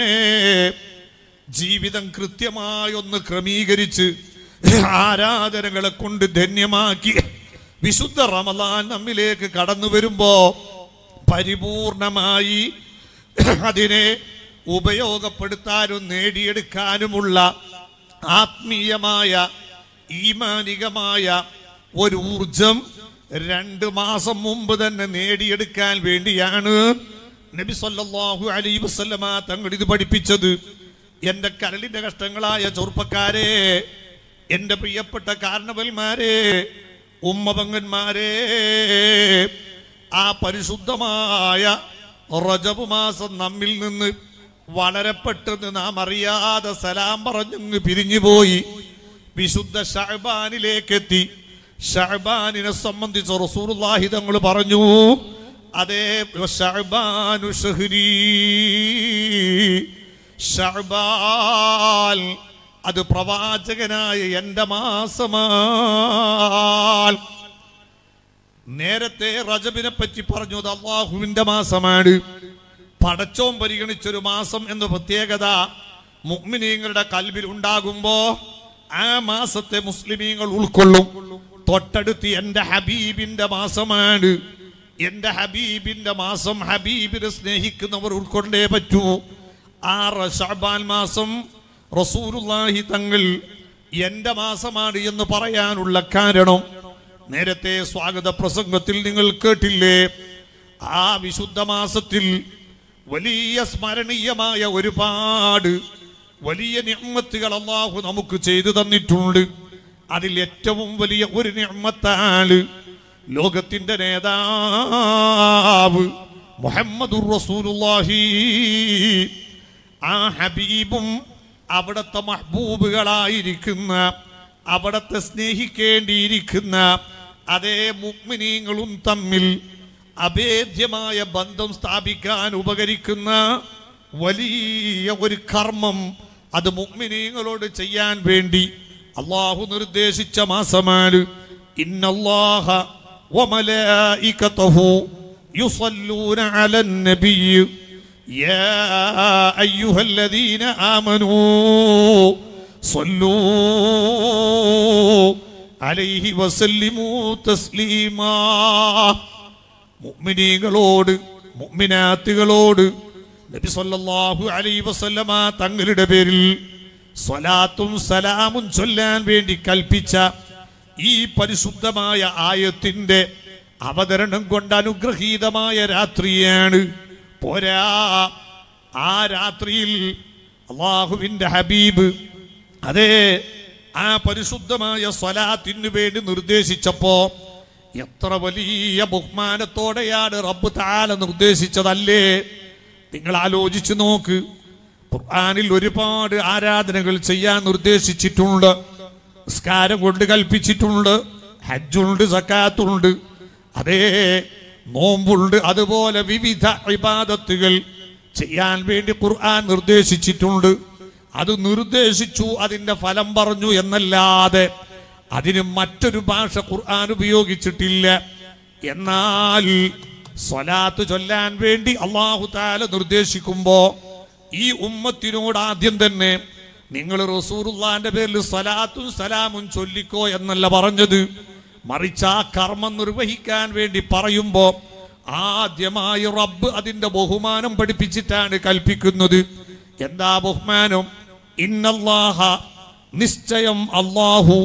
ജീവിതം കൃത്യമായി ഒന്ന് ക്രമീകരിച്ച് ആരാധനകളെ കൊണ്ട് ധന്യമാക്കി വിശുദ്ധ റമദാൻ നമ്മിലേക്ക് കടന്നു വരുമ്പോ പരിപൂർണമായി അതിനെ ഉപയോഗപ്പെടുത്താനും നേടിയെടുക്കാനുമുള്ള ആത്മീയമായ ഈമാനികമായ ഒരു ഊർജം രണ്ട് മാസം മുമ്പ് തന്നെ നേടിയെടുക്കാൻ വേണ്ടിയാണ് നബി സല്ലല്ലാഹു അലൈഹി വസല്ലമ തങ്ങൾ ഇത് പഠിപ്പിച്ചത് എന്റെ കരളിന്റെ കഷ്ടങ്ങളായ ചെറുപ്പക്കാരെ എന്റെ പ്രിയപ്പെട്ട കാരണവന്മാരെ ഉമ്മപങ്ങന്മാരെ ആ പരിശുദ്ധമായ റജബ് മാസം നമ്മിൽ നിന്ന് വളരെ പെട്ടെന്ന് നാം അറിയാതെ സലാം പറഞ്ഞങ്ങ് പിരിഞ്ഞുപോയി വിശുദ്ധ ഷഹബാനിലേക്ക് എത്തി ഷഹബാനിനെ സംബന്ധിച്ച് റസൂലുള്ളാഹി തങ്ങൾ പറഞ്ഞു അതേ ഷഹബാനു ഷഹ്രീ ഷഹബാൻ അത് പ്രവാചകനായ എന്റെ മാസമാണ് നേരത്തെ റജബിനെ പറ്റി പറഞ്ഞു അത് അള്ളാഹുവിന്റെ മാസമാണ് പടച്ചോൻ പരിഗണിച്ചൊരു മാസം എന്ന പ്രത്യേകത മുഗ്മിനീങ്ങളുടെ കൽവിൽ ഉണ്ടാകുമ്പോ ആ മാസത്തെ മുസ്ലിമീങ്ങൾ ഉൾക്കൊള്ളും തൊട്ടടുത്ത് എന്റെ ഹബീബിന്റെ മാസമാണ് എന്റെ ഹബീബിന്റെ മാസം ഹബീബിനെ സ്നേഹിക്കുന്നവർ ഉൾക്കൊണ്ടേ പറ്റൂ ആ ഷാബാൻ മാസം റസൂലുള്ളാഹി തങ്ങൾ എന്റെ മാസമാണ് എന്ന് പറയാനുള്ള കാരണം നേരത്തെ സ്വാഗത പ്രസംഗത്തിൽ നിങ്ങൾ കേട്ടില്ലേ ആ വിശുദ്ധ മാസത്തിൽ വലിയ സ്മരണീയമായ ഒരുപാട് വലിയ നിഅ്മത്തുകൾ അള്ളാഹു നമുക്ക് ചെയ്തു തന്നിട്ടുണ്ട് അതിൽ ഏറ്റവും വലിയ ഒരു നിഅ്മത്താണ് ലോകത്തിന്റെ നേതാവ് മുഹമ്മദുർ റസൂലുള്ളാഹി ആ ഹബീബും അവിടുത്തെ മഹബൂബുകളായിരിക്കുന്ന അവിടത്തെ സ്നേഹിക്കേണ്ടിയിരിക്കുന്ന അതേ മുഗ്മിനീങ്ങളും തമ്മിൽ അഭേദ്യമായ ബന്ധം സ്ഥാപിക്കാൻ ഉപകരിക്കുന്ന വലിയ ഒരു കർമ്മം അത് മുഗ്മിനീങ്ങളോട് ചെയ്യാൻ വേണ്ടി അള്ളാഹു നിർദ്ദേശിച്ച മാസമാണ് ഇന്നല്ലാഹ വമലായികതഹു യുസല്ലൂന അലൻ നബിയ്യ് يا أيها الذين آمنوا صلوا عليه وسلموا تسليما മുഅ്മിനീങ്ങളോട് മുഅ്മിനാത്തുകളോട് നബി സല്ലല്ലാഹു അലൈഹി വസല്ലമ തങ്ങളുടെ പേരിൽ സ്വലാത്തും സലാമും ചൊല്ലാൻ വേണ്ടി കൽപ്പിച്ച ഈ പരിശുദ്ധമായ ആയത്തിന്റെ അവതരണം കൊണ്ട് അനുഗ്രഹീതമായ രാത്രിയാണ് പോരാ ആ രാത്രിയിൽ അള്ളാഹുവിന്റെ ഹബീബ് അതെ ആ പരിശുദ്ധമായ സ്വലാത്തിന് വേണ്ടി നിർദ്ദേശിച്ചപ്പോ എത്ര വലിയ ബഹുമാനത്തോടെയാണ് റബ്ബ് താല നിർദ്ദേശിച്ചതല്ലേ നിങ്ങൾ ആലോചിച്ചു നോക്ക് ഖുർആനിൽ ഒരുപാട് ആരാധനകൾ ചെയ്യാൻ നിർദ്ദേശിച്ചിട്ടുണ്ട് നിസ്കാരം കൊണ്ട് കൽപ്പിച്ചിട്ടുണ്ട് ഹജ്ജുണ്ട് സക്കാത്തുണ്ട് അതേ നോമ്പുണ്ട് അതുപോലെ വിവിധ ഇബാദത്തുകൾ ചെയ്യാൻ വേണ്ടി ഖുർആൻ നിർദ്ദേശിച്ചിട്ടുണ്ട് അത് നിർദ്ദേശിച്ചു അതിന്റെ ഫലം പറഞ്ഞു എന്നല്ലാതെ അതിന് മറ്റൊരു ഭാഷ ഖുർആൻ ഉപയോഗിച്ചിട്ടില്ല എന്നാൽ സ്വലാത്ത് ചൊല്ലാൻ വേണ്ടി അള്ളാഹു താല നിർദ്ദേശിക്കുമ്പോ ഈ ഉമ്മത്തിനോട് ആദ്യം തന്നെ നിങ്ങൾ റസൂറുല്ലാന്റെ പേരിൽ സ്വലാത്തും സലാമും ചൊല്ലിക്കോ എന്നല്ല പറഞ്ഞത് മറിച്ച് ആ കർമ്മം നിർവഹിക്കാൻ വേണ്ടി പറയുമ്പോ ആദ്യമായി റബ്ബ് അതിന്റെ ബഹുമാനം പഠിപ്പിച്ചിട്ടാണ് കൽപ്പിക്കുന്നത് എന്താ ബഹുമാനം ഇന്നല്ലാഹ നിശ്ചയം അള്ളാഹു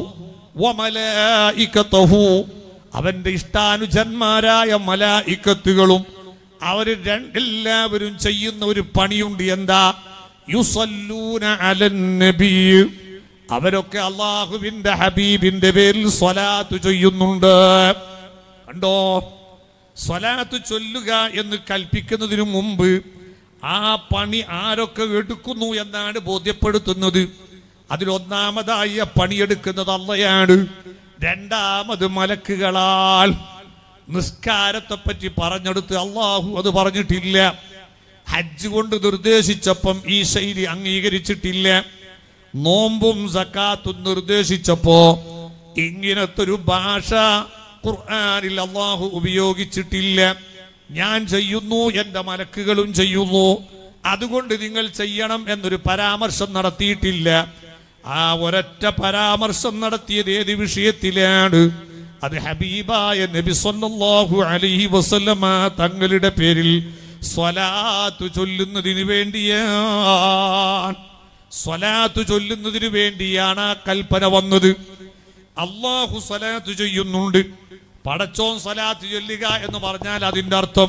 വമലായികതഹു അവന്റെ ഇഷ്ടാനുജന്മാരായ മലായിക്കത്തുകളും അവർ എല്ലാവരും ചെയ്യുന്ന ഒരു പണിയുണ്ട് എന്താ യുസല്ലൂന അലൻ നബിയ് അവരൊക്കെ അള്ളാഹുവിന്റെ ഹബീബിന്റെ പേരിൽ സ്വലാത്ത് ചെയ്യുന്നുണ്ട് കണ്ടോ സ്വലാത്ത് ചൊല്ലുക എന്ന് കൽപ്പിക്കുന്നതിനു മുമ്പ് ആ പണി ആരൊക്കെ എടുക്കുന്നു എന്നാണ് ബോധ്യപ്പെടുത്തുന്നത് അതിലൊന്നാമതായി ആ പണിയെടുക്കുന്നത് അള്ളയാണ് രണ്ടാമത് മലക്കുകളാൽ നിസ്കാരത്തെ പറ്റി പറഞ്ഞെടുത്ത് അള്ളാഹു അത് പറഞ്ഞിട്ടില്ല ഹജ്ജ് കൊണ്ട് നിർദ്ദേശിച്ചപ്പം ഈ ശൈലി അംഗീകരിച്ചിട്ടില്ല നോമ്പും സക്കാത്തും നിർദ്ദേശിച്ചപ്പോ ഇങ്ങനത്തെ ഒരു ഭാഷ ഖുർആനിൽ അള്ളാഹു ഉപയോഗിച്ചിട്ടില്ല ഞാൻ ചെയ്യുന്നു എന്റെ മലക്കുകളും ചെയ്യുന്നു അതുകൊണ്ട് നിങ്ങൾ ചെയ്യണം എന്നൊരു പരാമർശം നടത്തിയിട്ടില്ല ആ ഒരൊറ്റ പരാമർശം നടത്തിയത് ഏത് വിഷയത്തിലാണ് അത് ഹബീബായ നബി സല്ലല്ലാഹു അലൈഹി വസല്ലമ തങ്ങളുടെ പേരിൽ സ്വലാത്ത് ചൊല്ലുന്നതിന് വേണ്ടിയാണ് സ്വലാത്ത് ചൊല്ലുന്നതിന് വേണ്ടിയാണ് ആ കൽപ്പന വന്നത് അള്ളാഹു സ്വലാത്ത് ചെയ്യുന്നുണ്ട് പടച്ചോൻ സ്വലാത്ത് ചൊല്ലുക എന്ന് പറഞ്ഞാൽ അതിന്റെ അർത്ഥം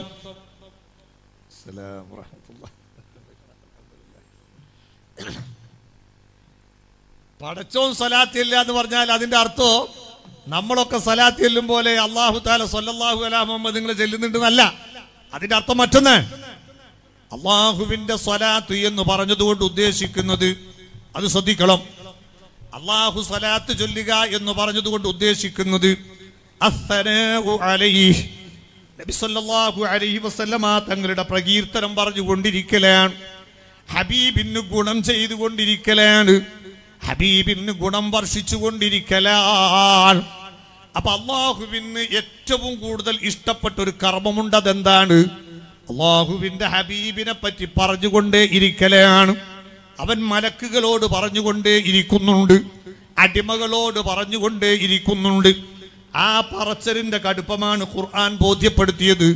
അസ്സലാമു വറഹ്മത്തുള്ളാഹി. പടച്ചോൻ സ്വലാത്ത് ചെല്ലുക എന്ന് പറഞ്ഞാൽ അതിന്റെ അർത്ഥം നമ്മളൊക്കെ സ്വലാത്ത് ചെല്ലും പോലെ അള്ളാഹു താല സല്ലല്ലാഹു അലാ മുഹമ്മദ് നിങ്ങൾ ചെല്ലുന്നുണ്ടെന്നല്ല അതിന്റെ അർത്ഥം മറ്റൊന്ന് അള്ളാഹുവിന്റെ സ്വലാത്ത് എന്ന് പറഞ്ഞതുകൊണ്ട് ഉദ്ദേശിക്കുന്നത് അത് ശ്രദ്ധിക്കണം അള്ളാഹു സ്വലാത്ത് ചൊല്ലുക എന്ന് പറഞ്ഞതുകൊണ്ട് ഉദ്ദേശിക്കുന്നത് അസ്സലാഉ അലൈഹി നബി സല്ലല്ലാഹു അലൈഹി വസല്ലമ തങ്ങളുടെ പ്രകീർത്തനം പറഞ്ഞുകൊണ്ടിരിക്കലാണ് ഹബീബിന് ഗുണം ചെയ്തുകൊണ്ടിരിക്കലാണ് ഹബീബിന് ഗുണം വർഷിച്ചു കൊണ്ടിരിക്കലാണ് അപ്പൊ അള്ളാഹുവിന് ഏറ്റവും കൂടുതൽ ഇഷ്ടപ്പെട്ട ഒരു കർമ്മമുണ്ട് അതെന്താണ് അള്ളാഹുവിന്റെ ഹബീബിനെ പറ്റി പറഞ്ഞുകൊണ്ടേ ഇരിക്കലാണ് അവൻ മലക്കുകളോട് പറഞ്ഞുകൊണ്ടേ ഇരിക്കുന്നുണ്ട് അടിമകളോട് പറഞ്ഞുകൊണ്ടേ ഇരിക്കുന്നുണ്ട് ആ പറച്ചലിന്റെ കടുപ്പമാണ് ഖുർആൻ ബോധ്യപ്പെടുത്തിയത്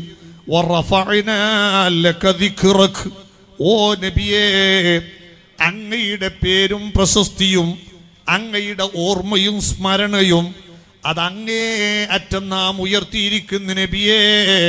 വറഫഅനാ ലക ദിക്റക്. ഓ നബിയേ അങ്ങയുടെ പേരും പ്രശസ്തിയും അങ്ങയുടെ ഓർമ്മയും സ്മരണയും അത് അങ്ങേ അറ്റം നാം ഉയർത്തിയിരിക്കുന്ന നബിയേ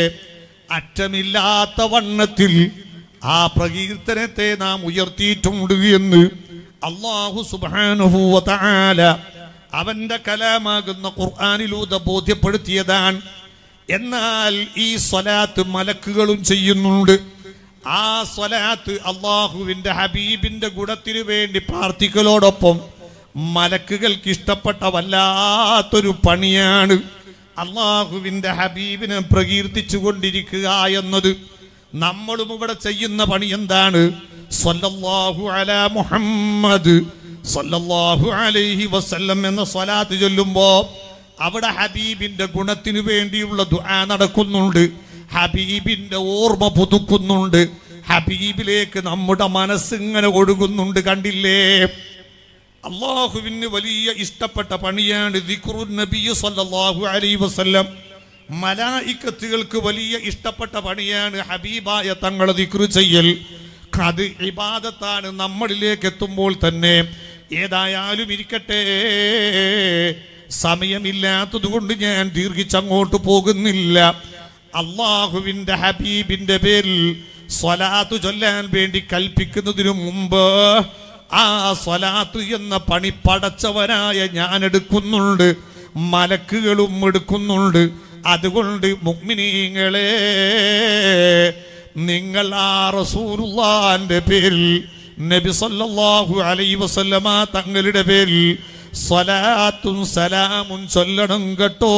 അറ്റമില്ലാത്ത വണ്ണത്തിൽ ആ പ്രകീർത്തനത്തെ നാം ഉയർത്തിയിട്ടുണ്ട് എന്ന് അള്ളാഹു സുബ്ഹാനഹു വ തആല അവന്റെ കലാമാകുന്ന ഖുർആനിലൂടെ ബോധ്യപ്പെടുത്തിയതാണ് എന്നാൽ ഈ സ്വലാത്ത് മലക്കുകളും ചെയ്യുന്നുണ്ട് ആ സ്വലാത്ത് അള്ളാഹുവിന്റെ ഹബീബിന്റെ ഗുണത്തിനു വേണ്ടി പ്രാർത്ഥിക്കലോടൊപ്പം മലക്കുകൾക്ക് ഇഷ്ടപ്പെട്ട വല്ലാത്തൊരു പണിയാണ് അള്ളാഹുവിന്റെ ഹബീബിനെ പ്രകീർത്തിച്ചു കൊണ്ടിരിക്കുക എന്നത് നമ്മളും ഇവിടെ ചെയ്യുന്ന പണി എന്താണ് സ്വല്ലല്ലാഹു അലാ മുഹമ്മദ് സ്വല്ലല്ലാഹു അലൈഹി വസല്ലം എന്ന സ്വലാത്ത് ചൊല്ലുമ്പോ അവിടെ ഹബീബിന്റെ ഗുണത്തിനു വേണ്ടിയുള്ള ദുആ നടക്കുന്നുണ്ട് ഹബീബിന്റെ ഓർമ്മ പുതുക്കുന്നുണ്ട് ഹബീബിലേക്ക് നമ്മുടെ മനസ്സിങ്ങനെ ഒഴുകുന്നുണ്ട് കണ്ടില്ലേ അള്ളാഹുവിന് വലിയ ഇഷ്ടപ്പെട്ട പണിയാണ് ദിക്റു നബി സല്ലല്ലാഹു അലൈഹി വസല്ലം മലായിക്കത്തുകൾക്ക് വലിയ ഇഷ്ടപ്പെട്ട പണിയാണ് ഹബീബായ തങ്ങളെ ദിക്റു ചെയ്യൽ അത് ഇബാദത്താണ് നമ്മളിലേക്ക് എത്തുമ്പോൾ തന്നെ ഏതായാലും ഇരിക്കട്ടെ സമയമില്ലാത്തത് കൊണ്ട് ഞാൻ ദീർഘിച്ചങ്ങോട്ട് പോകുന്നില്ല അള്ളാഹുവിന്റെ ഹബീബിന്റെ പേരിൽ സ്വലാത്ത് ചൊല്ലാൻ വേണ്ടി കൽപ്പിക്കുന്നതിനു മുമ്പ് ആ സ്വലാത്ത് എന്ന പണി പടച്ചവനായ ഞാൻ എടുക്കുന്നുണ്ട് മലക്കുകളും എടുക്കുന്നുണ്ട് അതുകൊണ്ട് മുഗ്മിനീങ്ങളെ നിങ്ങൾ ആ റസൂലുള്ളാന്റെ പേരിൽ നബി സല്ലല്ലാഹു അലൈഹി വസല്ലമ തങ്ങളുടെ പേരിൽ സ്വലാത്തും സലാമും ചൊല്ലണം കേട്ടോ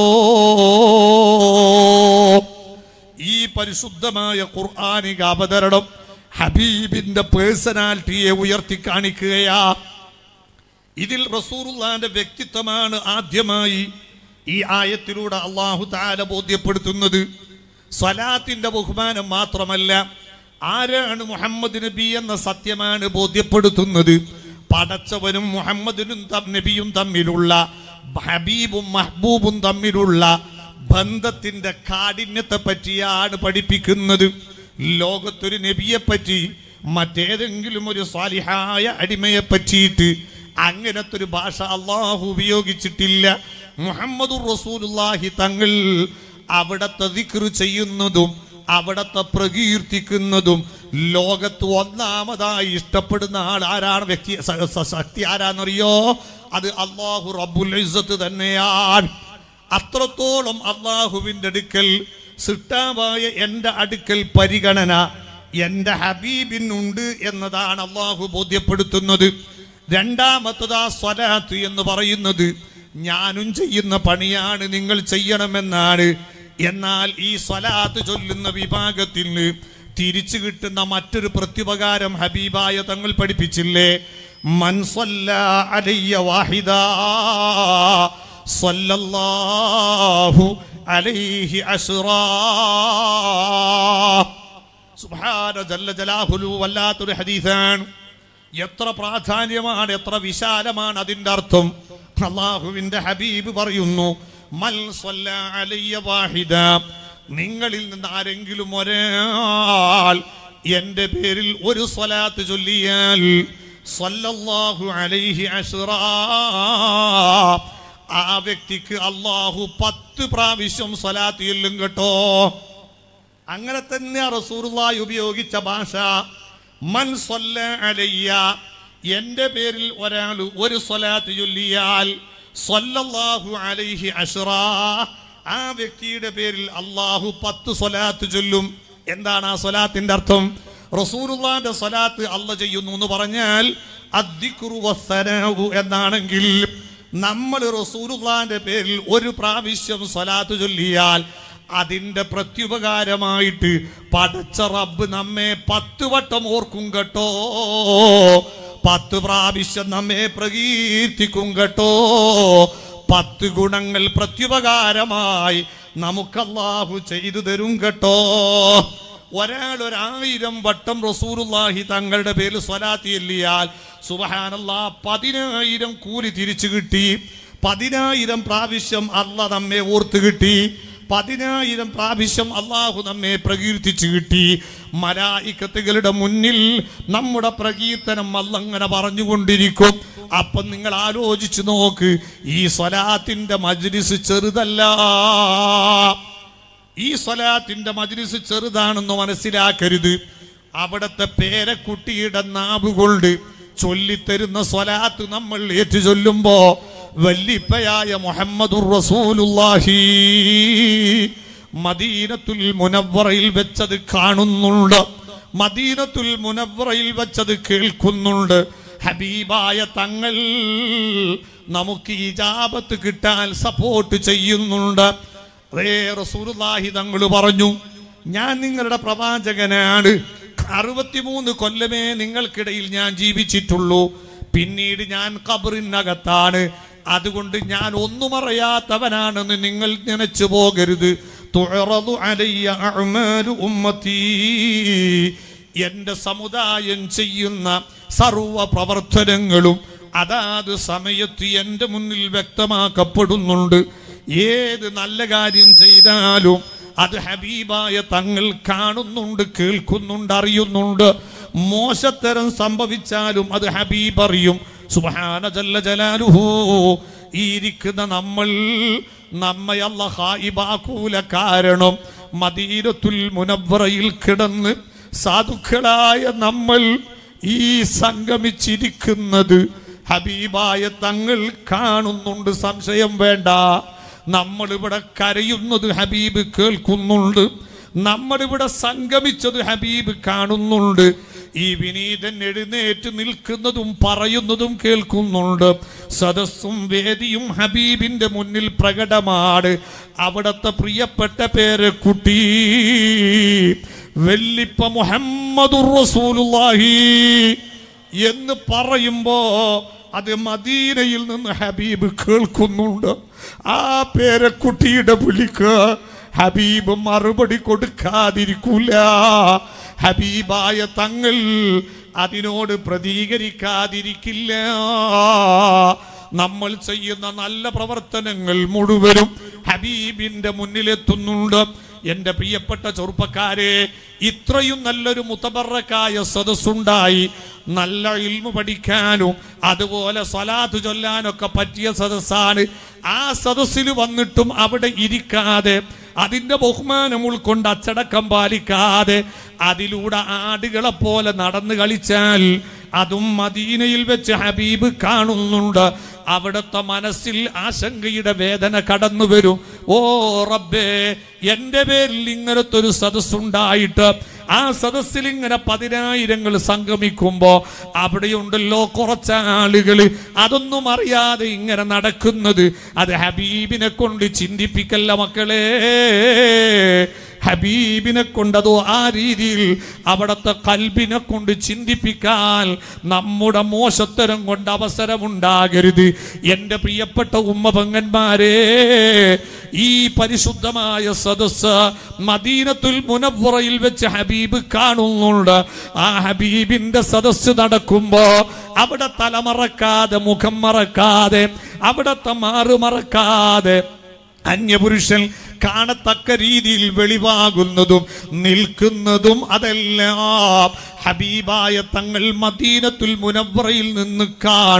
ഈ പരിശുദ്ധമായ ഖുർആാനിക അവതരണം ഹബീബിന്റെ പേഴ്സണാലിറ്റിയെ ഉയർത്തി കാണിക്കുകയാ ഇതിൽ റസൂറുള്ളാന്റെ വ്യക്തിത്വമാണ് ആദ്യമായി ഈ ആയത്തിലൂടെ അള്ളാഹു താല ബോധ്യപ്പെടുത്തുന്നത് സ്വലാത്തിന്റെ ബഹുമാനം മാത്രമല്ല ആരാണ് മുഹമ്മദ് നബി എന്ന സത്യമാണ് ബോധ്യപ്പെടുത്തുന്നത് പടച്ചവനും മുഹമ്മദിനും തം- നബിയും തമ്മിലുള്ള ഹബീബും മഹബൂബും തമ്മിലുള്ള ബന്ധത്തിന്റെ കാഠിന്യത്തെ പറ്റിയാണ് പഠിപ്പിക്കുന്നത് ലോകത്തൊരു നബിയെ പറ്റി മറ്റേതെങ്കിലും ഒരു സ്വാലിഹായ അടിമയെ പറ്റിയിട്ട് അങ്ങനത്തെ ഒരു ഭാഷ അള്ളാഹു ഉപയോഗിച്ചിട്ടില്ല മുഹമ്മദ് റസൂലുള്ളാഹി തങ്ങൾ അവിടത്തെ ദിക്റ് ചെയ്യുന്നതും അവിടത്തെ പ്രകീർത്തിക്കുന്നതും ലോകത്ത് ഒന്നാമതായി ഇഷ്ടപ്പെടുന്ന ആൾ ആരാണ് വ്യക്തി സ- സ- ശക്തി ആരാന്നറിയോ അത് അള്ളാഹു റബ്ബുൽ ഇസ്സത്ത് തന്നെയാണ് അത്രത്തോളം അള്ളാഹുവിന്റെ അടുക്കൽ സിട്ടാവായ എൻ്റെ അടുക്കൽ പരിഗണന എൻ്റെ ഹബീബിനുണ്ട് എന്നതാണ് അള്ളാഹു ബോധ്യപ്പെടുത്തുന്നത് രണ്ടാമത്തതാ സ്വലാത്ത് എന്ന് പറയുന്നത് ഞാനും ചെയ്യുന്ന പണിയാണ് നിങ്ങൾ ചെയ്യണമെന്നാണ് എന്നാൽ ഈ സ്വലാത്ത് ചൊല്ലുന്ന വിഭാഗത്തിന് തിരിച്ചു കിട്ടുന്ന മറ്റൊരു പ്രത്യുപകാരം ഹബീബായ തങ്ങൾ പഠിപ്പിച്ചില്ലേ മൻസല്ല അലയ്യ വാഹിദ സല്ലല്ലാഹു അലൈഹി അസ്റാ സുബ്ഹാന ജല്ല ജലാഹുലു വല്ലാത്തൊരു ഹദീസാണ് എത്ര പ്രാധാന്യമാണ് എത്ര വിശാലമാണ് അതിന്റെ അർത്ഥം അള്ളാഹുവിന്റെ ഹബീബ് പറയുന്നു മൽ സ്വല്ല അലയ്യ വാഹിദ നിങ്ങളിൽ നിന്ന് ആരെങ്കിലും ഒരാൾ എന്റെ പേരിൽ ഒരു സ്വലാത്ത് ചൊല്ലിയാൽ സ്വല്ലല്ലാഹു അലൈഹി അസ്റാ ആ വ്യക്തിക്ക് അള്ളാഹു പത്ത് പ്രാവശ്യം സ്വലാത്ത് ചെല്ലും കേട്ടോ അങ്ങനെ തന്നെ റസൂറുള്ളാഹി ഉപയോഗിച്ച ഭാഷ മൻ സ്വല്ല അലയ്യ എന്റെ പേരിൽ ഒരാൾ ഒരു സ്വലാത്ത് ചൊല്ലിയാൽ സ്വല്ലല്ലാഹു അലൈഹി അഷ്റാ ആ വ്യക്തിയുടെ പേരിൽ അള്ളാഹു പത്ത് സ്വലാത്ത് ചൊല്ലും എന്താണ് ആ സ്വലാത്തിന്റെ അർത്ഥം റസൂലുള്ളാന്റെ സ്വലാത്ത് അല്ല ചെയ്യുന്നു എന്ന് പറഞ്ഞാൽ അദ്ദിഖ്റു വസ്സനാഉ എന്നാണെങ്കിൽ നമ്മൾ റസൂലുള്ളാന്റെ പേരിൽ ഒരു പ്രാവശ്യം സ്വലാത്ത് ചൊല്ലിയാൽ അതിന്റെ പ്രത്യുപകാരമായിട്ട് പടച്ച റബ്ബ് നമ്മെ പത്ത് വട്ടം ഓർക്കും കേട്ടോ പത്ത് പ്രാവശ്യം നമ്മെ പ്രകീർത്തിക്കും കേട്ടോ പത്ത് ഗുണങ്ങൾ പ്രത്യുപകാരമായി നമുക്കല്ലാഹു ചെയ്തു തരും കേട്ടോ ഒരാൾ ഒരായിരം വട്ടം റസൂലുള്ളാഹി തങ്ങളുടെ പേരിൽ സ്വലാത്തി എല്ലിയാൽ സുബഹാനല്ലാ പതിനായിരം കൂലി തിരിച്ചു കിട്ടി പതിനായിരം പ്രാവശ്യം അല്ല നമ്മെ ഓർത്ത് കിട്ടി പതിനായിരം പ്രാവശ്യം അള്ളാഹു നമ്മെ പ്രകീർത്തിച്ചു കിട്ടി മലായിക്കത്തുകളുടെ മുന്നിൽ നമ്മുടെ പ്രകീർത്തനം അല്ലങ്ങനെ പറഞ്ഞുകൊണ്ടിരിക്കും അപ്പം നിങ്ങൾ ആലോചിച്ചു നോക്ക് ഈ സ്വലാത്തിന്റെ മജ്ലിസ് ചെറുതല്ല ഈ സ്വലാത്തിന്റെ മജ്ലിസ് ചെറുതാണെന്ന് മനസ്സിലാക്കരുത് അവിടത്തെ പേരക്കുട്ടിയുടെ നാവുകൊണ്ട് ചൊല്ലിത്തരുന്ന സ്വലാത്ത് നമ്മൾ ഏറ്റു ചൊല്ലുമ്പോ വല്ലിപ്പയായ മുഹമ്മദുർ റസൂലുള്ളാഹി മദീനത്തുൽ മുനവ്വറയിൽ വെച്ചത് കാണുന്നുണ്ട് മദീനത്തുൽ മുനവ്വറയിൽ വെച്ചത് കേൾക്കുന്നുണ്ട് ഹബീബായ തങ്ങൾ നമുക്ക് ഈ ജാപത്ത് കിട്ടാൻ സപ്പോർട്ട് ചെയ്യുന്നുണ്ട് അതേ റസൂലുള്ളാഹി തങ്ങൾ പറഞ്ഞു ഞാൻ നിങ്ങളുടെ പ്രവാചകനാണ് അറുപത്തിമൂന്ന് കൊല്ലമേ നിങ്ങൾക്കിടയിൽ ഞാൻ ജീവിച്ചിട്ടുള്ളൂ പിന്നീട് ഞാൻ ഖബറിനകത്താണ് അതുകൊണ്ട് ഞാൻ ഒന്നും അറിയാത്തവനാണെന്ന് നിങ്ങൾ നനച്ചു പോകരുത് തുഴറതു അലയ്യ അഅ്മാലു ഉമ്മത്തീ എന്റെ സമുദായം ചെയ്യുന്ന സർവ പ്രവർത്തനങ്ങളും അതാത് സമയത്ത് എൻ്റെ മുന്നിൽ വ്യക്തമാക്കപ്പെടുന്നുണ്ട് ഏത് നല്ല കാര്യം ചെയ്താലും അത് ഹബീബായ തങ്ങൾ കാണുന്നുണ്ട് കേൾക്കുന്നുണ്ട് അറിയുന്നുണ്ട് മോശത്തരം സംഭവിച്ചാലും അത് ഹബീബ് അറിയും സുബ്ഹാന ജല്ല ജലാലുഹു ഈ ഇരിക്കുന്ന നമ്മൾ നമ്മെ അല്ല ഹായിബാക്കൂല കാരണം മദീനത്തുൽ മുനവ്വറയിൽ കിടന്ന് സാധുക്കളായ നമ്മൾ ഈ സംഗമിച്ചിരിക്കുന്നത് ഹബീബായ തങ്ങൾ കാണുന്നുണ്ട് സംശയം വേണ്ട നമ്മളിവിടെ കരയുന്നത് ഹബീബ് കേൾക്കുന്നുണ്ട് നമ്മളിവിടെ സംഗമിച്ചത് ഹബീബ് കാണുന്നുണ്ട് ഈ വിനീതൻ എഴുന്നേറ്റ് നിൽക്കുന്നതും പറയുന്നതും കേൾക്കുന്നുണ്ട് സദസ്സും വേദിയും ഹബീബിന്റെ മുന്നിൽ പ്രകടമാണ് അവിടത്തെ പ്രിയപ്പെട്ട പേര് കുട്ടി വെല്ലിപ്പ മുഹമ്മദുർ റസൂലുള്ളാഹി എന്ന് പറയുമ്പോ അത് മദീനയിൽ നിന്ന് ഹബീബ് കേൾക്കുന്നുണ്ട് ആ പേരക്കുട്ടിയുടെ വിളിക്ക് ഹബീബ് മറുപടി കൊടുക്കാതിരിക്കൂല ഹബീബായ തങ്ങൾ അതിനോട് പ്രതികരിക്കാതിരിക്കില്ല നമ്മൾ ചെയ്യുന്ന നല്ല പ്രവർത്തനങ്ങൾ മുഴുവനും ഹബീബിന്റെ മുന്നിലെത്തുന്നുണ്ട് എന്റെ പ്രിയപ്പെട്ട ചെറുപ്പക്കാരെ ഇത്രയും നല്ലൊരു മുത്തബറക്കായ സദസ്സുണ്ടായി നല്ല ഇൽമു പഠിക്കാനും അതുപോലെ സ്വലാത്ത് ചൊല്ലാനൊക്കെ പറ്റിയ സദസ്സാണ് ആ സദസ്സിൽ വന്നിട്ടും അവിടെ ഇരിക്കാതെ അതിന്റെ ബഹുമാനം ഉൾക്കൊണ്ട് അച്ചടക്കം പാലിക്കാതെ അതിലൂടെ ആടുകളെ പോലെ നടന്നു കളിച്ചാൽ അതും മദീനയിൽ വെച്ച് ഹബീബ് കാണുന്നുണ്ട് അവിടുത്തെ മനസ്സിൽ ആശങ്കയുടെ വേദന കടന്നു വരും ഓ റബ്ബേ എന്റെ പേരിൽ ഇങ്ങനത്തെ ഒരു സദസ്സുണ്ടായിട്ട് ആ സദസ്സിൽ ഇങ്ങനെ പതിനായിരങ്ങൾ സംഗമിക്കുമ്പോ അവിടെയുണ്ടല്ലോ കുറച്ച് ആളുകൾ അതൊന്നും അറിയാതെ ഇങ്ങനെ നടക്കുന്നത് അത് ഹബീബിനെ കൊണ്ട് ചിന്തിപ്പിക്കല്ല മക്കളെ ഹബീബിനെ കൊണ്ടതോ ആ രീതിയിൽ അവിടുത്തെ കൽബിനെ കൊണ്ട് ചിന്തിപ്പിക്കാൻ നമ്മുടെ മോശത്തരം കൊണ്ട് അവസരമുണ്ടാകരുത് എൻ്റെ പ്രിയപ്പെട്ട ഉമ്മ പങ്ങന്മാരെ ഈ പരിശുദ്ധമായ സദസ് മദീനത്തുൽ മുനവ്വറയിൽ വെച്ച് ഹബീബ് കാണുന്നുണ്ട് ആ ഹബീബിന്റെ സദസ് നടക്കുമ്പോ അവിടെ തലമറക്കാതെ മുഖം മറക്കാതെ അവിടത്തെ മാറു മറക്കാതെ അന്യപുരുഷൻ കാണത്തക്ക രീതിയിൽ വെളിവാകുന്നതും നിൽക്കുന്നതും അതെല്ലാം ഹബീബായ തങ്ങൾ മദീനത്തുൽ മുനവ്വറയിൽ നിന്ന് കാണും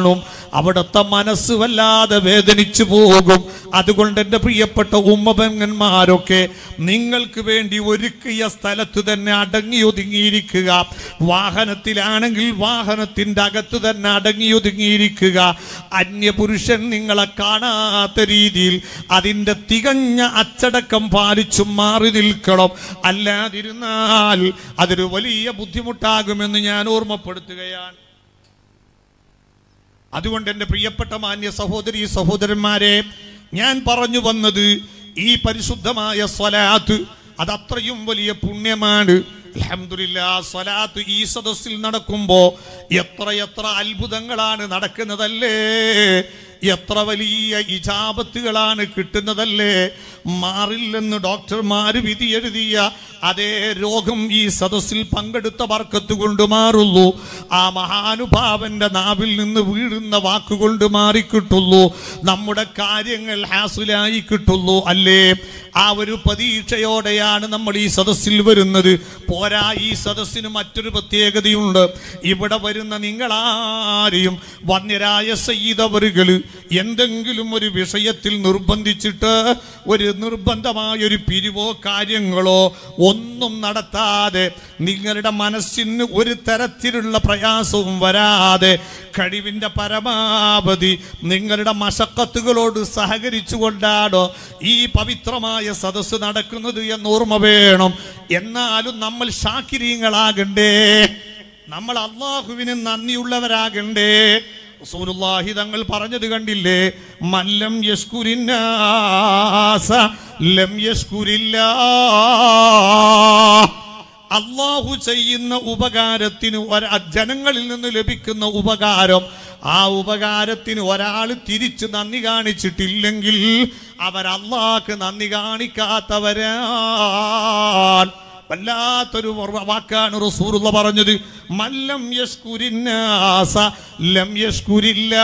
അവിടുത്തെ മനസ്സ് വല്ലാതെ വേദനിച്ചു പോകും അതുകൊണ്ട് എൻ്റെ പ്രിയപ്പെട്ട ഉമ്മപെങ്ങന്മാരൊക്കെ നിങ്ങൾക്ക് വേണ്ടി ഒരുക്കിയ സ്ഥലത്ത് തന്നെ അടങ്ങി ഒതുങ്ങിയിരിക്കുക വാഹനത്തിലാണെങ്കിൽ വാഹനത്തിൻ്റെ അകത്ത് തന്നെ അടങ്ങി ഒതുങ്ങിയിരിക്കുക അന്യപുരുഷൻ നിങ്ങളെ കാണാത്ത രീതിയിൽ അതിൻ്റെ തികഞ്ഞ അച്ചടക്കം പാലിച്ചും മാറി നിൽക്കണം അല്ലാതിരുന്നാൽ അതൊരു വലിയ ബുദ്ധിമുട്ടാകുമെന്ന് ഞാൻ ഓർമ്മപ്പെടുത്തുകയാണ് അതുകൊണ്ട് എൻ്റെ പ്രിയപ്പെട്ട മാന്യ സഹോദരി സഹോദരന്മാരെ ഞാൻ പറഞ്ഞു വന്നത് ഈ പരിശുദ്ധമായ സ്വലാത്ത് അത് അത്രയും വലിയ പുണ്യമാണ് അൽഹംദുലില്ലാ സ്വലാത്ത് ഈ സദസ്സിൽ നടക്കുമ്പോ എത്ര എത്ര അത്ഭുതങ്ങളാണ് നടക്കുന്നതല്ലേ എത്ര വലിയ ഇജാബത്തുകളാണ് കിട്ടുന്നതല്ലേ മാറില്ലെന്ന് ഡോക്ടർമാർ വിധി എഴുതിയ അതേ രോഗം ഈ സദസ്സിൽ പങ്കെടുത്ത വർക്കത്ത് കൊണ്ട് മാറുള്ളൂ ആ മഹാനുഭാവന്റെ നാവിൽ നിന്ന് വീഴുന്ന വാക്കുകൊണ്ട് മാറിക്കിട്ടുള്ളൂ നമ്മുടെ കാര്യങ്ങൾ ഹാസുലായി കിട്ടുള്ളൂ അല്ലേ ആ ഒരു പ്രതീക്ഷയോടെയാണ് നമ്മൾ ഈ സദസ്സിൽ വരുന്നത് പോരാ ഈ സദസ്സിന് മറ്റൊരു പ്രത്യേകതയുണ്ട് ഇവിടെ വരുന്ന നിങ്ങളാരെയും വന്യരായ സയ്യിദവറുകൾ എന്തെങ്കിലും ഒരു വിഷയത്തിൽ നിർബന്ധിച്ചിട്ട് ഒരു നിർബന്ധമായ ഒരു പിരിവോ കാര്യങ്ങളോ ഒന്നും നടത്താതെ നിങ്ങളുടെ മനസ്സിന് ഒരു തരത്തിലുള്ള പ്രയാസവും വരാതെ കഴിവിൻ്റെ പരമാവധി നിങ്ങളുടെ മശക്കത്തുകളോട് സഹകരിച്ചുകൊണ്ടാണ് ഈ പവിത്രമായ സദസ്സ് നടക്കുന്നത് എന്ന് ഓർമ്മ വേണം എന്നാലും നമ്മൾ ഷാക്കിരീങ്ങളാകണ്ടേ നമ്മൾ അള്ളാഹുവിന് നന്ദിയുള്ളവരാകണ്ടേ റസൂലുള്ളാഹി തങ്ങൾ പറഞ്ഞത് കണ്ടില്ലേ മല്ലം യഷ്കുരിന്നാസ ലം യഷ്കുരില്ലാ അള്ളാഹു ചെയ്യുന്ന ഉപകാരത്തിന് ഒരാ ജനങ്ങളിൽ നിന്ന് ലഭിക്കുന്ന ഉപകാരം ആ ഉപകാരത്തിന് ഒരാൾ തിരിച്ച് നന്ദി കാണിച്ചിട്ടില്ലെങ്കിൽ അവർ അള്ളാഹ്ക്ക് നന്ദി കാണിക്കാത്തവരാൻ വല്ലാത്തൊരു വ- വാക്കാണ് റസൂറുള്ള പറഞ്ഞത് മല്ലം യഷ്കുരിന്നാസ ലം യഷ്കുരില്ലാ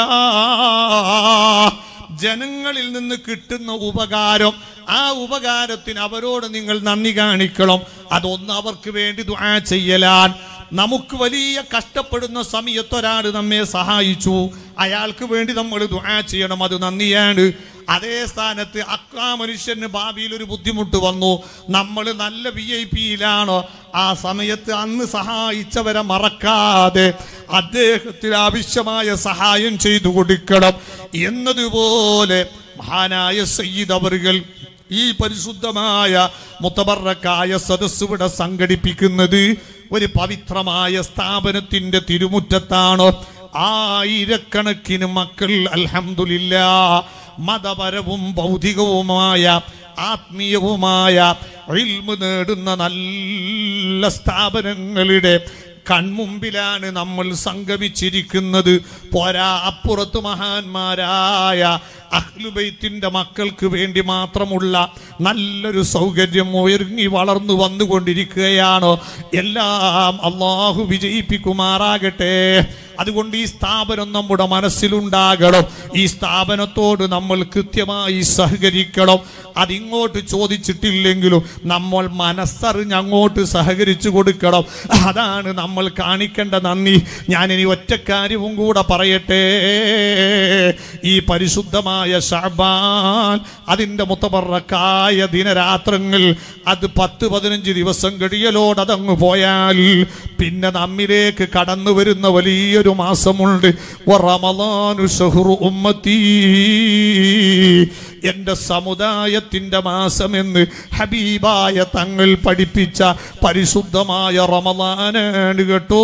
ജനങ്ങളിൽ നിന്ന് കിട്ടുന്ന ഉപകാരം ആ ഉപകാരത്തിന് അവരോട് നിങ്ങൾ നന്ദി കാണിക്കണം അതൊന്ന് അവർക്ക് വേണ്ടി ദുആ ചെയ്യലാൻ നമുക്ക് വലിയ കഷ്ടപ്പെടുന്ന സമയത്ത് ഒരാൾ നമ്മെ സഹായിച്ചു അയാൾക്ക് വേണ്ടി നമ്മൾ ദുആ ചെയ്യണം അത് നന്ദിയാണ് അതേ സ്ഥാനത്ത് അക്കാ മനുഷ്യന് ഭാവിയിൽ ഒരു ബുദ്ധിമുട്ട് വന്നു നമ്മൾ നല്ല വി ഐ പിയിലാണ് ആ സമയത്ത് അന്ന് സഹായിച്ചവരെ മറക്കാതെ അദ്ദേഹത്തിന് ആവശ്യമായ സഹായം ചെയ്തു കൊടുക്കണം എന്നതുപോലെ മഹാനായ സയ്യിദ് അവറുകൾ ഈ പരിശുദ്ധമായ മുത്തബറക്കായ സദസ് ഇവിടെ സംഘടിപ്പിക്കുന്നത് ഒരു പവിത്രമായ സ്ഥാപനത്തിന്റെ തിരുമുറ്റത്താണ് ആയിരക്കണക്കിന് മക്കൾ അൽഹംദുലില്ലാ മതപരവും ഭൗതികവുമായ ആത്മീയവുമായ ഇൽമ് നേടുന്ന നല്ല സ്ഥാപനങ്ങളുടെ കൺമുമ്പിലാണ് നമ്മൾ സംഗമിച്ചിരിക്കുന്നത് പോരാ അപ്പുറത്ത് മഹാന്മാരായ അഹ്ലുബൈത്തിന്റെ മക്കൾക്ക് വേണ്ടി മാത്രമുള്ള നല്ലൊരു സൗകര്യം ഒരുങ്ങി വളർന്നു വന്നുകൊണ്ടിരിക്കുകയാണ് എല്ലാം അള്ളാഹു വിജയിപ്പിക്കുമാറാകട്ടെ അതുകൊണ്ട് ഈ സ്ഥാപനം നമ്മുടെ മനസ്സിലുണ്ടാകണം ഈ സ്ഥാപനത്തോട് നമ്മൾ കൃത്യമായി സഹകരിക്കണം അതിങ്ങോട്ട് ചോദിച്ചിട്ടില്ലെങ്കിലും നമ്മൾ മനസ്സറിഞ്ഞ് അങ്ങോട്ട് സഹകരിച്ചു കൊടുക്കണം അതാണ് നമ്മൾ കാണിക്കേണ്ട നന്ദി ഞാനിനി ഒറ്റ കാര്യവും കൂടെ പറയട്ടെ ഈ പരിശുദ്ധമായ ഷാബാൻ അതിൻ്റെ മുത്തപറക്കായ ദിനരാത്രങ്ങൾ അത് പത്ത് പതിനഞ്ച് ദിവസം കഴിയലോട് അതങ്ങ് പോയാൽ പിന്നെ നമ്മിലേക്ക് കടന്നു വരുന്ന വലിയൊരു മാസമുണ്ട് റമളാനു ഷഹ്റു ഉമ്മത്തീ എന്റെ സമുദായത്തിന്റെ മാസമെന്ന് ഹബീബായ തങ്ങൾ പഠിപ്പിച്ച പരിശുദ്ധമായ റമളാനാണ് കേട്ടോ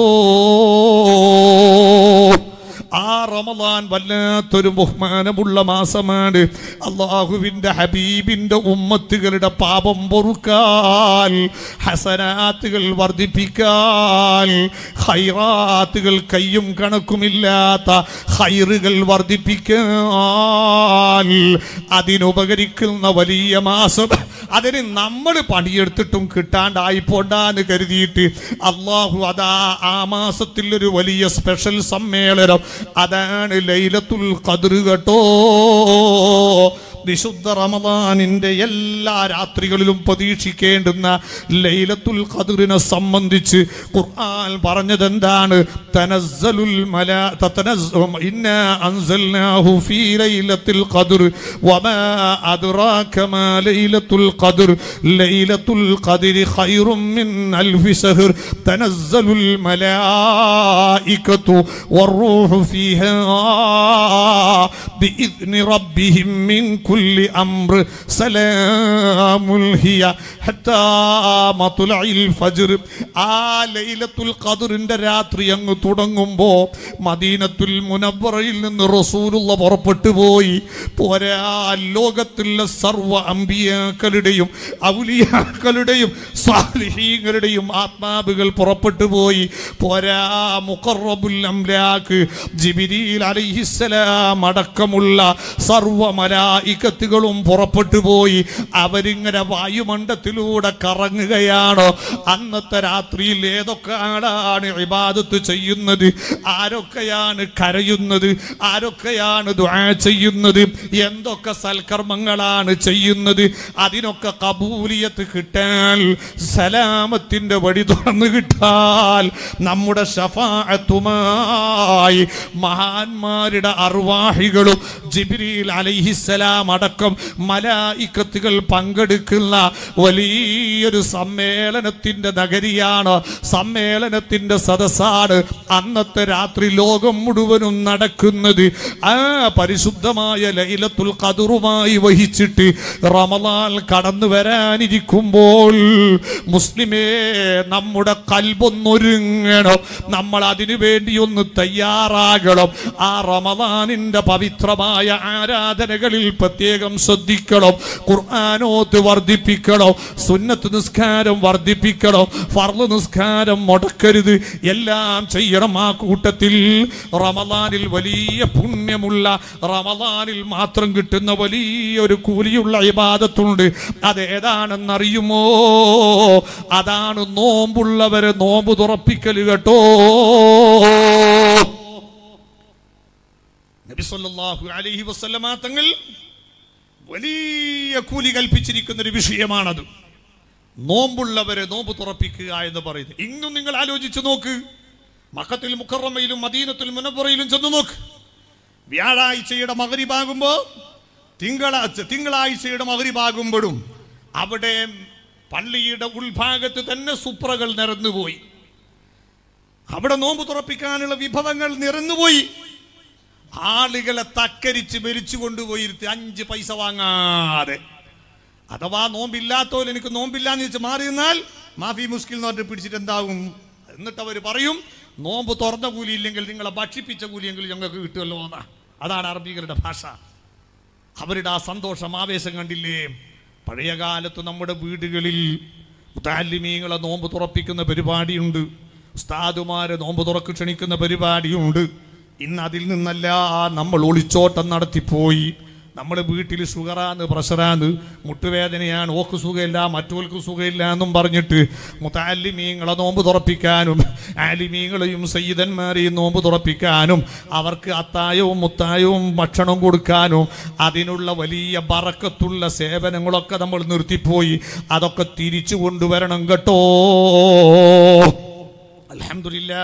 ആ റമദാൻ വല്ലാത്തൊരു ബഹുമാനമുള്ള മാസമാണ് അള്ളാഹുവിന്റെ ഹബീബിന്റെ ഉമ്മത്തുകളുടെ പാപം പൊറുക്കാൻ ഹസനാത്തുകൾ വർദ്ധിപ്പിക്കാൻ ഹൈറാത്തുകൾ കയ്യും കണക്കുമില്ലാത്ത ഹൈറുകൾ വർദ്ധിപ്പിക്കാൻ അതിനുപകരിക്കുന്ന വലിയ മാസം അതിന് നമ്മൾ പണിയെടുത്തിട്ടും കിട്ടാണ്ടായി പോണ്ടാന്ന് കരുതിയിട്ട് അള്ളാഹു അതാ ആ മാസത്തിൽ ഒരു വലിയ സ്പെഷ്യൽ സമ്മേളനം അതാണ് ലൈലത്തുൽ ഖദ്ർ കേട്ടോ വിശുദ്ധ റമദാനിന്റെ എല്ലാ രാത്രികളിലും പ്രതീക്ഷിക്കേണ്ടുന്ന ലൈലത്തുൽ ഖദറിനെ സംബന്ധിച്ച് ഖുർആൻ പറഞ്ഞത് എന്താണ് തനസ്സലുൽ മലാ തതനസ്സു ഇന്നാ അൻസൽനാഹു ഫീ ലൈലത്തിൽ ഖദർ വമാ അദ്റാക മാ ലൈലത്തുൽ ഖദർ ലൈലത്തുൽ ഖദരി ഖൈറും മിൻ അൽഫി ശഹർ തനസ്സലുൽ മലായികത്തു വറൂഹു ഫീഹാ بإذن ربهم من كل أمر سلام هي حتى مطلع الفجر ആ ലൈലത്തുൽ ഖദറിന്റെ രാത്രി അങ്ങ് തുടങ്ങുമ്പോ മദീനത്തുൽ മുനവ്വറയിൽ നിന്ന് റസൂലുള്ള പുറപ്പെട്ടു പോയി പോരാ ലോകത്തിലെ സർവ്വ അമ്പിയാക്കളുടെയും ഔലിയാക്കളുടെയും സാലിഹീങ്ങളുടെയും ആത്മാവുകൾ പുറപ്പെട്ടു പോയി പോരാ മുഖറബുൽ അംലാക്ക് ജിബിരിൽ അലൈഹിസ്സലാം അടക്കമുള്ള സർവ മലായിക്കത്തുകളും പുറപ്പെട്ടു പോയി അവരിങ്ങനെ വായുമണ്ഡത്തിലൂടെ കറങ്ങുകയാണ് അന്നത്തെ രാത്രിയിൽ ഏതൊക്കെ ആളാണ് ഇബാദത്ത് ചെയ്യുന്നത് ആരൊക്കെയാണ് കരയുന്നത് ആരൊക്കെയാണ് ദുആ ചെയ്യുന്നത് എന്തൊക്കെ സൽക്കർമ്മങ്ങളാണ് ചെയ്യുന്നത് അതിനൊക്കെ കബൂലിയത്ത് കിട്ടാൻ സലാമത്തിന്റെ വഴി തുറന്നു കിട്ടാൽ നമ്മുടെ ഷഫാഅത്തുമായി മഹാന്മാരുടെ അർവാഹികളും ജിബ്രീൽ അലൈഹിസ്സലാം അടക്കം മലായിക്കത്തുകൾ പങ്കെടുക്കുന്ന വലിയൊരു സമ്മേളനത്തിന്റെ നഗരിയാണ് സമ്മേളനത്തിന്റെ സദസ്സാണ് അന്നത്തെ രാത്രി ലോകം മുഴുവനും നടക്കുന്നത് ആ പരിശുദ്ധമായ ലൈലത്തുൽ ഖദറുമായി വഹിച്ചിട്ട് റമദാൻ കടന്നു വരാനിരിക്കുമ്പോൾ മുസ്ലിമേ നമ്മുടെ കൽബൊന്നൊരുങ്ങണം നമ്മൾ അതിനു വേണ്ടി ഒന്ന് തയ്യാറാകണം ആ റമദാനിന്റെ പവിത്രമായ ആരാധനകളിൽ പ്രത്യേകം ശ്രദ്ധിക്കണം ഖുർആാനോത്ത് വർദ്ധിപ്പിക്കണം സുന്നത്ത് നിസ്കാരം വർദ്ധിപ്പിക്കണം ഫർള് നിസ്കാരം മുടക്കരുത് എല്ലാം ചെയ്യണം ആ കൂട്ടത്തിൽ റമദാനിൽ വലിയ പുണ്യമുള്ള റമദാനിൽ മാത്രം കിട്ടുന്ന വലിയൊരു കൂലിയുള്ള ഇബാദത്തുണ്ട് അതേതാണെന്നറിയുമോ അതാണ് നോമ്പുള്ളവരെ നോമ്പ് തുറപ്പിക്കൽ കേട്ടോ നബി സല്ലല്ലാഹു അലൈഹി വസല്ലമ തങ്ങൾ വലിയ കൂലി കൽപ്പിച്ചിരിക്കുന്ന ഒരു വിഷയമാണത് നോമ്പുള്ളവരെ നോമ്പ് തുറപ്പിക്കുക എന്ന് പറയുന്നത് ഇന്നും നിങ്ങൾ ആലോചിച്ച് നോക്ക് മക്കത്തിൽ മുക്കറമ്മയിലും മദീനത്തിൽ മുനപ്പുറയിലും ചെന്ന് നോക്ക് വ്യാഴാഴ്ചയുടെ മകരിബാകുമ്പോ തിങ്കളാഴ്ച തിങ്കളാഴ്ചയുടെ മകരിബാകുമ്പോഴും അവിടെ പള്ളിയുടെ ഉൾഭാഗത്ത് തന്നെ സുപ്രകൾ നിറന്നുപോയി അവിടെ നോമ്പ് തുറപ്പിക്കാനുള്ള വിഭവങ്ങൾ നിറന്നുപോയി ആളുകളെ തക്കരിച്ച് മരിച്ചു കൊണ്ടുപോയിരുത്തി അഞ്ച് പൈസ വാങ്ങാതെ അഥവാ നോമ്പില്ലാത്തവർ എനിക്ക് നോമ്പില്ലാന്ന് വെച്ച് മാറി നിന്നാൽ മാഫി മുസ്കിൽ എന്ന് പറഞ്ഞിട്ട് പിടിച്ചിട്ട് എന്താകും എന്നിട്ട് അവർ പറയും നോമ്പ് തുറന്ന കൂലിയില്ലെങ്കിൽ നിങ്ങളെ ഭക്ഷിപ്പിച്ച കൂലിയെങ്കിലും ഞങ്ങൾക്ക് കിട്ടുമല്ലോ എന്നാ അതാണ് അറബികളുടെ ഭാഷ അവരുടെ ആ സന്തോഷം ആവേശം കണ്ടില്ലേ പഴയ കാലത്ത് നമ്മുടെ വീടുകളിൽ മുത്താലിമീങ്ങളെ നോമ്പ് തുറപ്പിക്കുന്ന പരിപാടിയുണ്ട് ഉസ്താദുമാരെ നോമ്പ് തുറക്ക് ക്ഷണിക്കുന്ന പരിപാടിയുണ്ട് ഇന്ന് അതിൽ നിന്നല്ല നമ്മൾ ഒളിച്ചോട്ടം നടത്തിപ്പോയി നമ്മുടെ വീട്ടിൽ ഷുഗറാന്ന് പ്രഷറാന്ന് മുട്ടുവേദനയാണ് ഓക്ക് സുഖമില്ല മറ്റോൾക്ക് സുഖമില്ല എന്നും പറഞ്ഞിട്ട് മുത്താലിമീങ്ങളെ നോമ്പ് തുറപ്പിക്കാനും ആലിമീങ്ങളെയും സയ്യിദന്മാരെയും നോമ്പ് തുറപ്പിക്കാനും അവർക്ക് അത്തായവും മുത്തായവും ഭക്ഷണം കൊടുക്കാനും അതിനുള്ള വലിയ ബറക്കത്തുള്ള സേവനങ്ങളൊക്കെ നമ്മൾ നിർത്തിപ്പോയി അതൊക്കെ തിരിച്ചു കൊണ്ടുവരണം കേട്ടോ അലഹമില്ല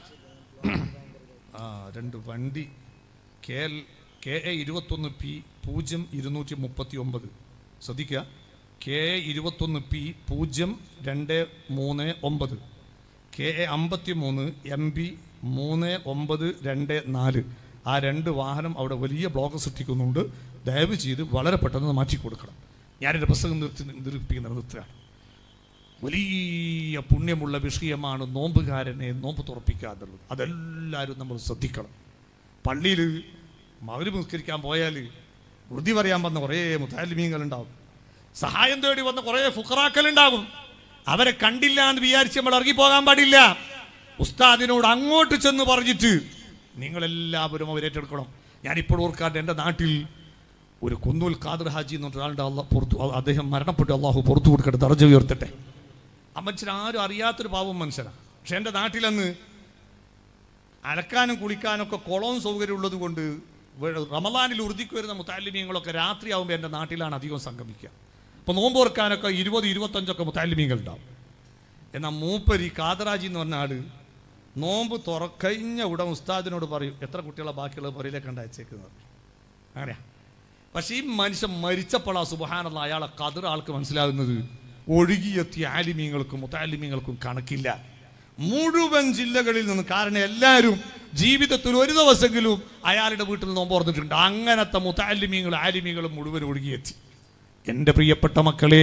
ആ രണ്ട് വണ്ടി കെ എൽ കെ എ ഇരുപത്തൊന്ന് പി പൂജ്യം ഇരുന്നൂറ്റി മുപ്പത്തി ഒമ്പത് ശ്രദ്ധിക്കുക കെ എ ഇരുപത്തൊന്ന് പി പൂജ്യം രണ്ട് മൂന്ന് ഒമ്പത് കെ എ അമ്പത്തി മൂന്ന് എം ബി മൂന്ന് ഒമ്പത് രണ്ട് നാല് ആ രണ്ട് വാഹനം അവിടെ വലിയ ബ്ലോക്ക് സൃഷ്ടിക്കുന്നുണ്ട് ദയവ് ചെയ്ത് വളരെ പെട്ടെന്ന് മാറ്റി കൊടുക്കണം ഞാനെൻ്റെ പുസ്തകം നിർത്തി നിർപ്പിക്കുന്ന നിർത്തുകയാണ് വലിയ പുണ്യമുള്ള വിഷയമാണ് നോമ്പുകാരനെ നോമ്പ് തുറപ്പിക്കാന്നുള്ളത് അതെല്ലാവരും നമ്മൾ ശ്രദ്ധിക്കണം പള്ളിയിൽ മകര് നിസ്കരിക്കാൻ പോയാൽ വൃത്തി പറയാൻ വന്ന കുറേ മുത്താലിമീങ്ങളുണ്ടാവും സഹായം തേടി വന്ന കുറേ ഫുക്കറാക്കലുണ്ടാകും അവരെ കണ്ടില്ല എന്ന് വിചാരിച്ച് നമ്മൾ ഇറങ്ങിപ്പോകാൻ പാടില്ല ഉസ്താദിനോട് അങ്ങോട്ട് ചെന്ന് പറഞ്ഞിട്ട് നിങ്ങളെല്ലാവരും അവരേറ്റെടുക്കണം ഞാനിപ്പോൾ ഓർക്കാണ്ട് എൻ്റെ നാട്ടിൽ ഒരു കുന്നൂൽ ഖാദർ ഹാജി എന്ന് പറഞ്ഞ ഒരാളുടെ അള്ള പുറത്തു അദ്ദേഹം മരണപ്പെട്ടു അള്ളാഹു പുറത്തു കൊടുക്കട്ടെ ദർജ ഉയർത്തട്ടെ ആ മനുഷ്യൻ ആരും അറിയാത്തൊരു പാവം മനുഷ്യനാണ് പക്ഷെ എൻ്റെ നാട്ടിലന്ന് അലക്കാനും കുളിക്കാനും ഒക്കെ കുളവും സൗകര്യം ഉള്ളത് കൊണ്ട് വേ- റമദാനിൽ ഉറുദിക്ക് വരുന്ന മുത്താലിമീങ്ങളൊക്കെ രാത്രിയാവുമ്പോൾ എൻ്റെ നാട്ടിലാണ് അധികം സംഗമിക്കുക അപ്പോൾ നോമ്പ് ഓർക്കാനൊക്കെ ഇരുപത് ഇരുപത്തഞ്ചൊക്കെ മുത്താലിമീങ്ങൾ ഉണ്ടാവും എന്നാൽ മൂപ്പരി കാതറാജി എന്ന് പറഞ്ഞ ആള് നോമ്പ് തുറക്കഴിഞ്ഞ ഉടൻ ഉസ്താദിനോട് പറയും എത്ര കുട്ടികളെ ബാക്കിയുള്ള പുറയിലേക്ക് അയച്ചേക്കുന്നത് അങ്ങനെയാ പക്ഷേ ഈ മനുഷ്യൻ മരിച്ചപ്പോൾ ആ സുബഹാനുള്ള അയാളെ കതിർ ആൾക്ക് മനസ്സിലാകുന്നത് ഒഴുകിയെത്തിയ ആലിമീങ്ങൾക്കും മുത്താലിമീങ്ങൾക്കും കണക്കില്ല മുഴുവൻ ജില്ലകളിൽ നിന്ന് കാരണം എല്ലാവരും ജീവിതത്തിൽ ഒരു ദിവസമെങ്കിലും അയാളുടെ വീട്ടിൽ നിന്ന് നോമ്പ് ഓർന്നിട്ടുണ്ട് അങ്ങനത്തെ മുത്താലിമീങ്ങളും ആലിമീങ്ങളും മുഴുവൻ ഒഴുകിയെത്തി എൻ്റെ പ്രിയപ്പെട്ട മക്കളെ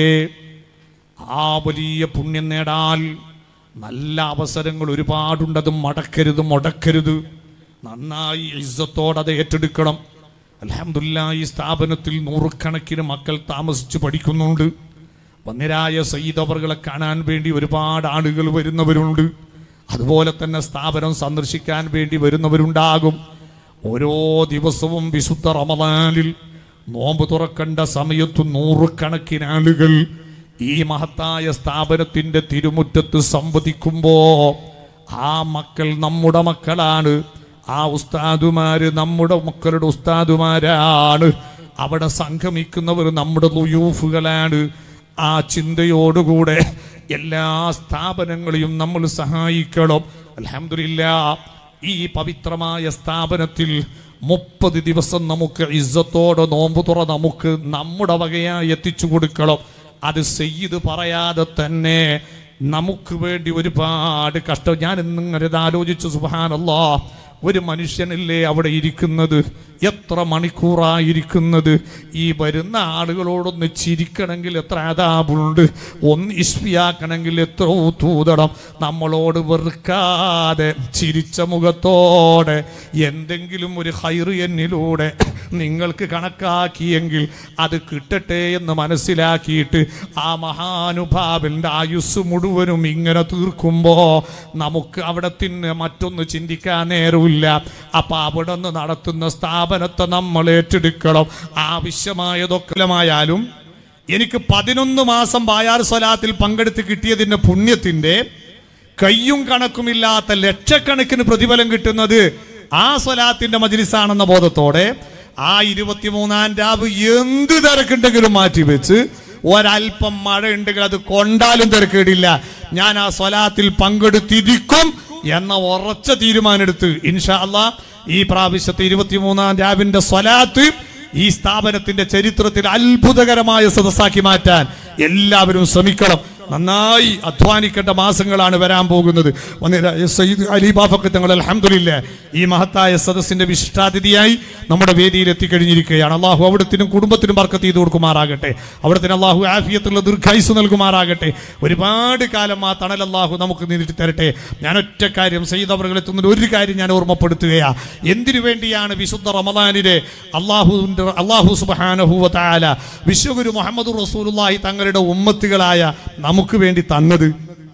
ആ വലിയ പുണ്യം നേടാൻ നല്ല അവസരങ്ങൾ ഒരുപാടുണ്ടത് മടക്കരുത് മുടക്കരുത് നന്നായി ഇസ്സത്തോടെ അത് ഏറ്റെടുക്കണം അലഹമില്ല ഈ സ്ഥാപനത്തിൽ നൂറുകണക്കിന് മക്കൾ താമസിച്ച് പഠിക്കുന്നുണ്ട് വന്നിരായ സയ്യിദവറുകളെ കാണാൻ വേണ്ടി ഒരുപാട് ആളുകൾ വരുന്നവരുണ്ട് അതുപോലെ തന്നെ സ്ഥാപനം സന്ദർശിക്കാൻ വേണ്ടി വരുന്നവരുണ്ടാകും ഓരോ ദിവസവും വിശുദ്ധ റമദാനിൽ നോമ്പ് തുറക്കേണ്ട സമയത്ത് നൂറുകണക്കിന് ആളുകൾ ഈ മഹത്തായ സ്ഥാപനത്തിന്റെ തിരുമുറ്റത്ത് സംവദിക്കുമ്പോ ആ മക്കൾ നമ്മുടെ മക്കളാണ് ആ ഉസ്താദുമാര് നമ്മുടെ മക്കളുടെ ഉസ്താദുമാരാണ് അവിടെ സംഗമിക്കുന്നവർ നമ്മുടെ ലുയൂഫുകളാണ് ആ ചിന്തയോടുകൂടെ എല്ലാ സ്ഥാപനങ്ങളെയും നമ്മൾ സഹായിക്കണം അലഹമില്ല ഈ പവിത്രമായ സ്ഥാപനത്തിൽ മുപ്പത് ദിവസം നമുക്ക് ഇസ്സത്തോടെ നോമ്പ് തുറ നമുക്ക് നമ്മുടെ വകയായി എത്തിച്ചു കൊടുക്കണം അത് സെയ്ത് പറയാതെ തന്നെ നമുക്ക് വേണ്ടി ഒരുപാട് കഷ്ടം ഞാൻ ഇന്നിങ്ങനെ ഇത് ആലോചിച്ചു സുബാനല്ലോ ഒരു മനുഷ്യനല്ലേ അവിടെ ഇരിക്കുന്നത് എത്ര മണിക്കൂറായിരിക്കുന്നത് ഈ വരുന്ന ആളുകളോടൊന്ന് ചിരിക്കണമെങ്കിൽ എത്ര ആദാബുണ്ട് ഒന്ന് ഇഷ്പിയാക്കണമെങ്കിൽ എത്ര തൂതണം നമ്മളോട് വെറുക്കാതെ ചിരിച്ച മുഖത്തോടെ എന്തെങ്കിലും ഒരു ഹൈറ് എന്നിലൂടെ നിങ്ങൾക്ക് കണക്കാക്കിയെങ്കിൽ അത് കിട്ടട്ടെ എന്ന് മനസ്സിലാക്കിയിട്ട് ആ മഹാനുഭാവന്റെ ആയുസ് മുഴുവനും ഇങ്ങനെ തീർക്കുമ്പോ നമുക്ക് അവിടെ തന്നെ മറ്റൊന്ന് ചിന്തിക്കാൻ നേരമില്ല അപ്പൊ അവിടെ നിന്ന് നടത്തുന്ന സ്ഥാപനത്തെ നമ്മൾ ഏറ്റെടുക്കണം ആവശ്യമായതൊക്കെമായാലും എനിക്ക് പതിനൊന്ന് മാസം ബായാർ സ്വലാത്തിൽ പങ്കെടുത്ത് കിട്ടിയതിന്റെ പുണ്യത്തിന്റെ കയ്യും കണക്കുമില്ലാത്ത ലക്ഷക്കണക്കിന് പ്രതിഫലം കിട്ടുന്നത് ആ സ്വലാത്തിന്റെ മജിലിസാണെന്ന ബോധത്തോടെ ആ ഇരുപത്തിമൂന്നാം രാവ് എന്ത് തിരക്കുണ്ടെങ്കിലും മാറ്റി വെച്ച് ഒരല്പം മഴ ഉണ്ടെങ്കിൽ അത് കൊണ്ടാലും തിരക്കേടില്ല ഞാൻ ആ സ്വലാത്തിൽ പങ്കെടുത്തിരിക്കും എന്ന ഉറച്ച തീരുമാനമെടുത്ത് ഇൻഷാ അല്ലാ ഈ പ്രാവശ്യത്തെ ഇരുപത്തിമൂന്നാം രാവിന്റെ സ്വലാത്ത് ഈ സ്ഥാപനത്തിന്റെ ചരിത്രത്തിൽ അത്ഭുതകരമായ സദസ്സാക്കി മാറ്റാൻ എല്ലാവരും ശ്രമിക്കണം നന്നായി അധ്വാനിക്കേണ്ട മാസങ്ങളാണ് വരാൻ പോകുന്നത് വന്നിര- സയ്യിദ് അലി ബാഫക്ക് തങ്ങൾ അലഹമില്ല ഈ മഹത്തായ സദസ്സിന്റെ വിശിഷ്ടാതിഥിയായി നമ്മുടെ വേദിയിൽ എത്തിക്കഴിഞ്ഞിരിക്കുകയാണ് അള്ളാഹു അവിടത്തിനും കുടുംബത്തിനും ബർക്കത്ത് ചെയ്ത് കൊടുക്കുമാറാകട്ടെ അവിടത്തിന് അള്ളാഹു ആഫിയത്തുള്ള ദീർഘായുസ് നൽകുമാറാകട്ടെ ഒരുപാട് കാലം ആ തണൽ അള്ളാഹു നമുക്ക് നീട്ടി തരട്ടെ ഞാൻ ഒറ്റ കാര്യം സയ്യിദ് അവർ എത്തുന്ന ഒരു കാര്യം ഞാൻ ഓർമ്മപ്പെടുത്തുകയാ എന്തിനു വേണ്ടിയാണ് വിശുദ്ധ റമദാനിലെ അള്ളാഹുവിന്റെ അള്ളാഹു സുബാനഹുവ താല വിശ്വഗുരു മുഹമ്മദ് റസൂലുള്ളാഹി തങ്ങളുടെ ഉമ്മത്തുകളായ നമുക്ക് വേണ്ടി തന്നത്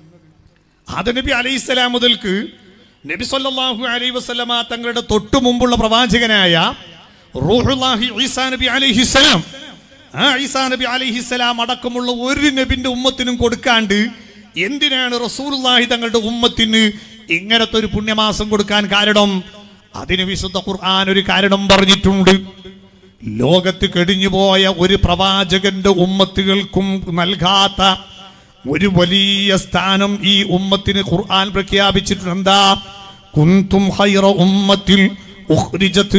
ആദ നബി അലൈഹിസ്സലാം മുതൽക്ക് നബി സല്ലല്ലാഹു അലൈഹി വസല്ലമ തങ്ങളുടെ തൊട്ടു മുമ്പുള്ള പ്രവാചകനായ റൂഹുല്ലാഹി ഈസാ നബി അലൈഹിസ്സലാം ആ ഈസാ നബി അലൈഹിസ്സലാം അടക്കമുള്ള ഒരു നബിന്റെ ഉമ്മത്തിനും കൊടുക്കാണ്ട് എന്തിനാണ് റസൂലുള്ളാഹി തങ്ങളുടെ ഉമ്മത്തിന് ഇങ്ങനത്തെ ഒരു പുണ്യമാസം കൊടുക്കാൻ കാരണം അതിന് വിശുദ്ധ ഖുർആൻ ഒരു കാരണം പറഞ്ഞിട്ടുണ്ട് ലോകത്ത് കഴിഞ്ഞുപോയ ഒരു പ്രവാചകന്റെ ഉമ്മത്തുകൾക്കും നൽകാത്ത ഒരു വലിയ സ്ഥാനം ഈ ഉമ്മത്തിന് ഖുർആൻ പ്രഖ്യാപിച്ചിട്ടുണ്ട് എന്താ കുന്തും ഹൈറ ഉമ്മത്തിൽ ഉഖ്രിജത്ത്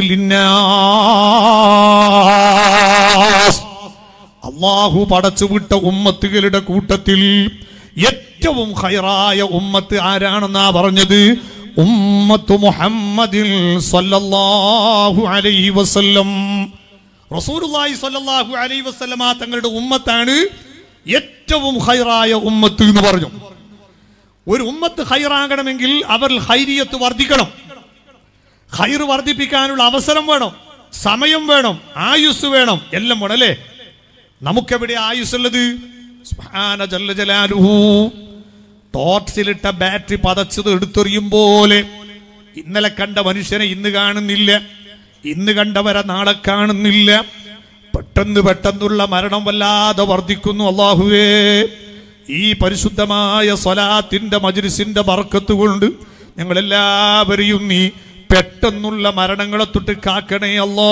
ലിന്നാസ്. അള്ളാഹു പടച്ചുവിട്ട ഉമ്മത്തുകളുടെ കൂട്ടത്തിൽ ഏറ്റവും ഹൈറായ ഉമ്മത്ത് ആരാണെന്നാ പറഞ്ഞത് ഉമ്മത്ത് മുഹമ്മദിൽ സല്ലല്ലാഹു അലൈഹി വസല്ലം റസൂലുള്ളാഹി സ്വല്ലല്ലാഹു അലൈഹി വസല്ലമ തങ്ങളുടെ ഉമ്മത്താണ് ഏറ്റവും ഹൈറായ ഉമ്മത്ത് എന്ന് പറഞ്ഞു ഒരു ഉമ്മത്ത് ഹൈറാകണമെങ്കിൽ അവർ ഹൈരിയത്ത് വർദ്ധിക്കണം ഹൈർ വർദ്ധിപ്പിക്കാനുള്ള അവസരം വേണം സമയം വേണം ആയുസ് വേണം എല്ലാം വേണം അല്ലേ നമുക്കെവിടെ ആയുസ്സുള്ളത് സുബ്ഹാന ജല്ല ജലാലുഹു ടോർച്ചിലിട്ട ബാറ്ററി പതച്ചത് എടുത്തെറിയും പോലെ ഇന്നലെ കണ്ട മനുഷ്യനെ ഇന്ന് കാണുന്നില്ല ഇന്ന് കണ്ടവരെ നാളെ കാണുന്നില്ല പെട്ടെന്ന് പെട്ടെന്നുള്ള മരണം വല്ലാതെ വർദ്ധിക്കുന്നു അള്ളാഹുവേ ഈ പരിശുദ്ധമായ സ്വലാത്തിന്റെ മജ്ലിസിന്റെ ബർക്കത്ത് കൊണ്ട് ഞങ്ങളെല്ലാവരെയും നീ പെട്ടെന്നുള്ള മരണങ്ങളെ തൊട്ട് കാക്കണേ അല്ലോ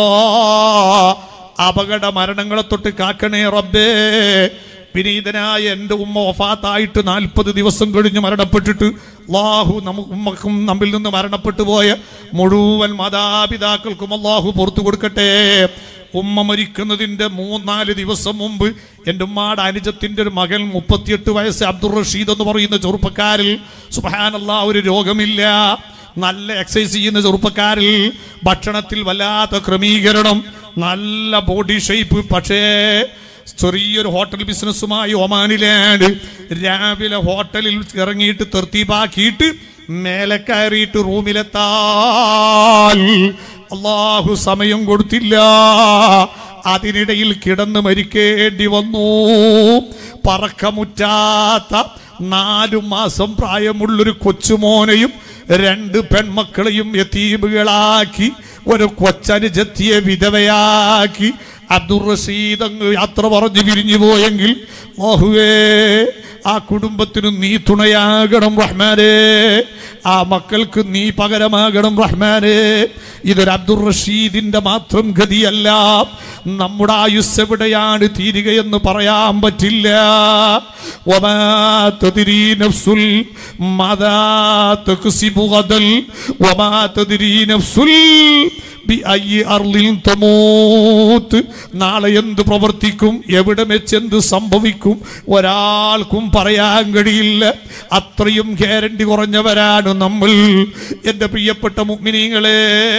അപകട മരണങ്ങളെ തൊട്ട് കാക്കണേ റബ്ബേ വിനീതനായ എൻ്റെ ഉമ്മ ഒഫാത്തായിട്ട് നാൽപ്പത് ദിവസം കഴിഞ്ഞ് മരണപ്പെട്ടിട്ട് അള്ളാഹു നമുക്ക് ഉമ്മക്കും നമ്മിൽ നിന്ന് മരണപ്പെട്ടു പോയ മുഴുവൻ മാതാപിതാക്കൾക്കും അള്ളാഹു പുറത്തു കൊടുക്കട്ടെ ഉമ്മ മരിക്കുന്നതിൻ്റെ മൂന്നാല് ദിവസം മുമ്പ് എൻ്റെ ഉമ്മയുടെ അനുജത്തിൻ്റെ ഒരു മകൻ മുപ്പത്തിയെട്ട് വയസ്സ് അബ്ദുൾ റഷീദ് എന്ന് പറയുന്ന ചെറുപ്പക്കാരിൽ സുബാനല്ലാ ഒരു രോഗമില്ല നല്ല എക്സസൈസ് ചെയ്യുന്ന ചെറുപ്പക്കാരിൽ ഭക്ഷണത്തിൽ വല്ലാത്ത ക്രമീകരണം നല്ല ബോഡി ഷേപ്പ് പക്ഷേ ചെറിയൊരു ഹോട്ടൽ ബിസിനസ്സുമായി ഒമാനിലാണ് രാവിലെ ഹോട്ടലിൽ ഇറങ്ങിയിട്ട് തെർത്തീപാക്കിയിട്ട് മേലെ കയറിയിട്ട് റൂമിലെത്താൽ അള്ളാഹു സമയം കൊടുത്തില്ല അതിനിടയിൽ കിടന്ന് മരിക്കേണ്ടി വന്നു പറക്കമുറ്റാത്ത നാലു മാസം പ്രായമുള്ളൊരു കൊച്ചുമോനെയും രണ്ട് പെൺമക്കളെയും യത്തീബുകളാക്കി ഒരു കൊച്ചനുജത്തിയെ വിധവയാക്കി അബ്ദുൾ റഷീദ് അങ്ങ് യാത്ര പറഞ്ഞ് പിരിഞ്ഞു പോയെങ്കിൽ മോഹുവേ ആ കുടുംബത്തിന് നീ തുണയാകണം റഹ്മാനെ ആ മക്കൾക്ക് നീ പകരമാകണം റഹ്മാനെ ഇതൊരു അബ്ദുൾ റഷീദിന്റെ മാത്രം ഗതിയല്ല നമ്മുടെ ആയുസ് എവിടെയാണ് തീരുകയെന്ന് പറയാൻ പറ്റില്ല വമാ തദ്രീ നഫ്സുൽ മദാ തക്സിബു ഗദൽ വമാ തദ്രീ നഫ്സുൽ ബിഅയ്യി അർളിൻ തമൂത്ത് നാളെ എന്ത് പ്രവർത്തിക്കും എവിടെ വെച്ച് എന്ത് സംഭവിക്കും ഒരാൾക്കും പറയാൻ കഴിയില്ല അത്രയും ഗ്യാരണ്ടി കുറഞ്ഞവരാണ് നമ്മൾ എൻ്റെ പ്രിയപ്പെട്ട മുഗ്മിനീങ്ങളെ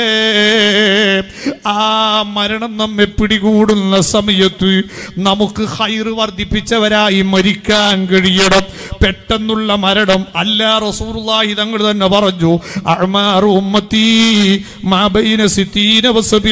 ആ മരണം നമ്മെ പിടികൂടുന്ന സമയത്ത് നമുക്ക് ഹൈറ് വർദ്ധിപ്പിച്ചവരായി മരിക്കാൻ കഴിയണം പെട്ടെന്നുള്ള മരണം അല്ല റസൂറുള്ളാഹി തങ്ങൾ തന്നെ പറഞ്ഞു അഅ്മാറു ഉമ്മത്തി മാ ബൈന സിത്തീന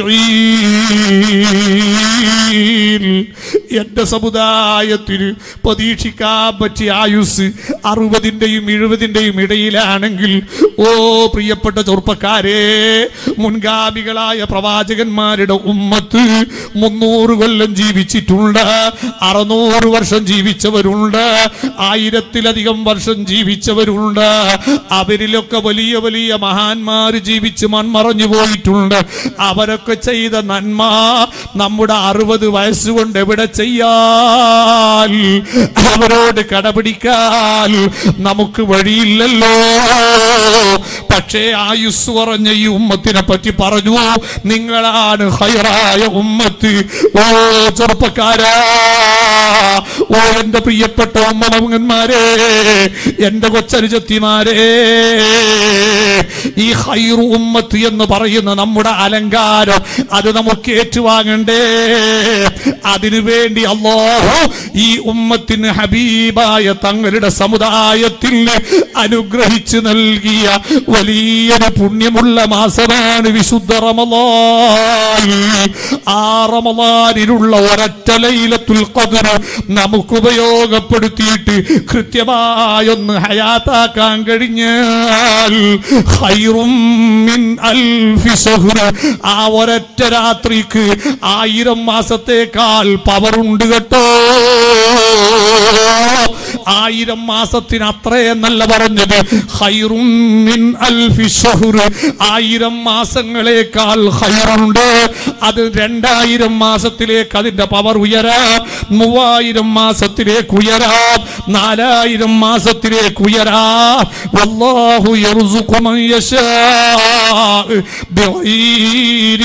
വസബീൻ എന്റെ സമുദായത്തിന് പ്രതീക്ഷിക്കാൻ പറ്റിയ ആയുസ് അറുപതിന്റെയും എഴുപതിന്റെയും ഇടയിലാണെങ്കിൽ ഓ പ്രിയപ്പെട്ട ചെറുപ്പക്കാരെ മുൻഗാമികളായ പ്രവാചകന്മാരുടെ ഉമ്മത്ത് മുന്നൂറ് കൊല്ലം ജീവിച്ചിട്ടുണ്ട് അറുന്നൂറ് വർഷം ജീവിച്ചവരുണ്ട് ആയിരത്തിലധികം വർഷം ജീവിച്ചവരുണ്ട് അവരിലൊക്കെ വലിയ വലിയ മഹാന്മാര് ജീവിച്ച് മൺമറഞ്ഞു പോയിട്ടുണ്ട് അവരൊക്കെ ചെയ്ത നന്മ നമ്മുടെ അറുപത് വയസ്സുകൊണ്ട് എവിടെ ചെയ്യാൻ അവരോട് കടപിടിക്കാൻ നമുക്ക് വഴിയില്ലല്ലോ പക്ഷേ ആയുസ് കുറഞ്ഞ ഈ ഉമ്മത്തിനെ പറ്റി പറഞ്ഞു നിങ്ങളാണ് ഹൈറായ ഉമ്മത്ത് ഓ ചെറുപ്പക്കാരാ ഓ എന്റെ പ്രിയപ്പെട്ട ഉമ്മമങ്ങന്മാരെ എന്റെ കൊച്ചനുജത്തിമാരെ ഈ ഹൈറു ഉമ്മത്ത് എന്ന് പറയുന്ന നമ്മുടെ അലങ്കാരം അത് നമുക്ക് ഏറ്റുവാങ്ങണ്ടേ അതിനു വേണ്ടി അള്ളാഹു ഈ ഉമ്മത്തിന് ഹബീബായ തങ്ങളുടെ സമുദായത്തിൽ അനുഗ്രഹിച്ചു നൽകിയ വലിയൊരു പുണ്യമുള്ള മാസമാണ് വിശുദ്ധ റമളാൻ ആ റമളാനിലുള്ള ഒരൊറ്റ ലൈലത്തുൽ ഖദ്ർ നമുക്ക് ഉപയോഗപ്പെടുത്തിയിട്ട് കൃത്യമായൊന്ന് ഹയാത്താക്കാൻ കഴിഞ്ഞാൽ ഖൈറും മിൻ അൽഫി ശഹ്ർ ആ ഒരൊറ്റ രാത്രിക്ക് ആയിരം മാസത്തേക്കാൾ പവറുണ്ട് കേട്ടോ ആയിരം മാസത്തിന് അത്രയെന്നല്ല പറഞ്ഞത് ഖൈറും മിൻ അൽഫി ശഹ്ർ ആയിരം മാസങ്ങളെക്കാൾ ഖൈറുണ്ട് അത് രണ്ടായിരം മാസത്തിലേക്ക് അതിന്റെ പവർ ഉയരാം മൂവായിരം മാസത്തിലേക്ക് ഉയരാം നാലായിരം മാസത്തിലേക്ക് ഉയരാം വല്ലാഹു യർസുഖു മൻ യശാ ബിഗൈരി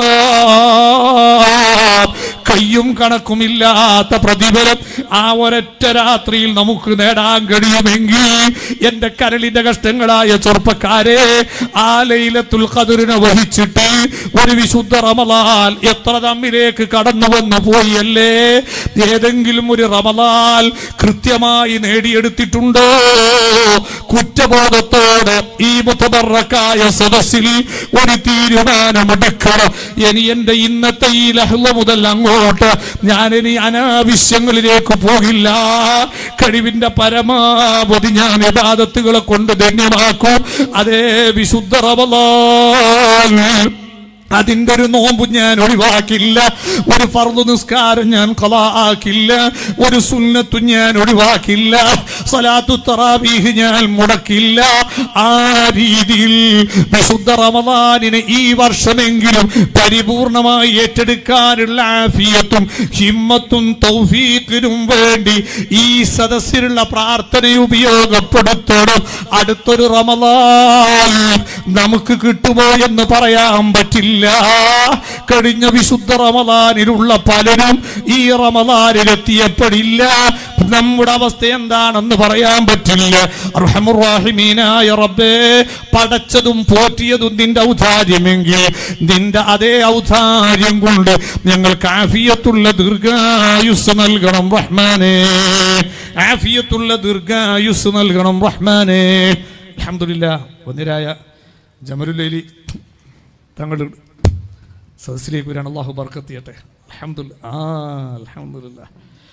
ഹിസാബ് കയ്യും കണക്കുമില്ലാത്ത പ്രതിഫലം ആ ഒരൊറ്റ രാത്രിയിൽ നമുക്ക് നേടാൻ കഴിയുമെങ്കിൽ എന്റെ കരളിന്റെ കഷ്ടങ്ങളായ ചെറുപ്പക്കാരെ ആ ലൈലത്തുൽ ഖദറിനെ വഹിച്ചിട്ട് ഒരു വിശുദ്ധ റമലാൽ എത്ര തമ്മിലേക്ക് കടന്നു വന്നു പോയല്ലേ ഏതെങ്കിലും ഒരു റമലാൽ കൃത്യമായി നേടിയെടുത്തിട്ടുണ്ടോ കുറ്റബോധത്തോടെ ഈ മുത്തബറക്കായ സദസ്സിൽ ഒരു തീരുമാനമെടുക്കണം ഇനി എന്റെ ഇന്നത്തെ ഈ ലഹ്ല മുതൽ അങ്ങോട്ട് ഞാൻ ഇനി അനാവശ്യങ്ങളിലേക്ക് പോകില്ല കഴിവിന്റെ പരമാവധി ഞാൻ യഥാദത്തുകളെ കൊണ്ട് ധന്യമാക്കും അതേ വിശുദ്ധ റമലാൻ അതിന്റെ ഒരു നോമ്പ് ഞാൻ ഒഴിവാക്കില്ല ഒരു ഫർദ് നിസ്കാരം ഞാൻ ഖലാ ആക്കില്ല ഒരു സുന്നത്തു ഞാൻ ഒഴിവാക്കില്ല സലാത്തു തറാവീഹ് ഞാൻ മുടക്കില്ല ആ രീതിയിൽ വിശുദ്ധ റമദാനിനെ ഈ വർഷമെങ്കിലും പരിപൂർണമായി ഏറ്റെടുക്കാനുള്ള ആഫിയത്തും ഹിമ്മത്തും തൗഫീഖിനും വേണ്ടി ഈ സദസ്സിലുള്ള പ്രാർത്ഥന ഉപയോഗപ്പെടുത്തണം അടുത്തൊരു റമദാൻ നമുക്ക് കിട്ടുമോ എന്ന് പറയാൻ പറ്റില്ല കഴിഞ്ഞ വിശുദ്ധ റമദാനിലുള്ള പലരും ഈ റമദാനിലെത്തിയപ്പെടില്ല നമ്മുടെ അവസ്ഥ എന്താണെന്ന് പറയാൻ പറ്റില്ല അർഹമുറാഹിമീനായ റബ്ബേ പടച്ചതും പോറ്റിയതും നിന്റെ ഔദാര്യമെങ്കിൽ നിന്റെ അതേ ഔദാര്യം കൊണ്ട് ഞങ്ങൾക്ക് ആഫിയത്തുള്ള ദീർഘായുസ് നൽകണം റഹ്മാനേ ആഫിയത്തുള്ള ദീർഘായുസ് നൽകണം റഹ്മാനേ അൽഹംദുലില്ല ഒന്നിരായ ജമലുലൈലി തങ്ങൾ സദസ്സിലേക്ക് വരാൻ അള്ളാഹു ബർക്കത്ത് ചെയ്യട്ടെ അൽഹംദുലില്ലാ ആ അൽഹംദുലില്ലാ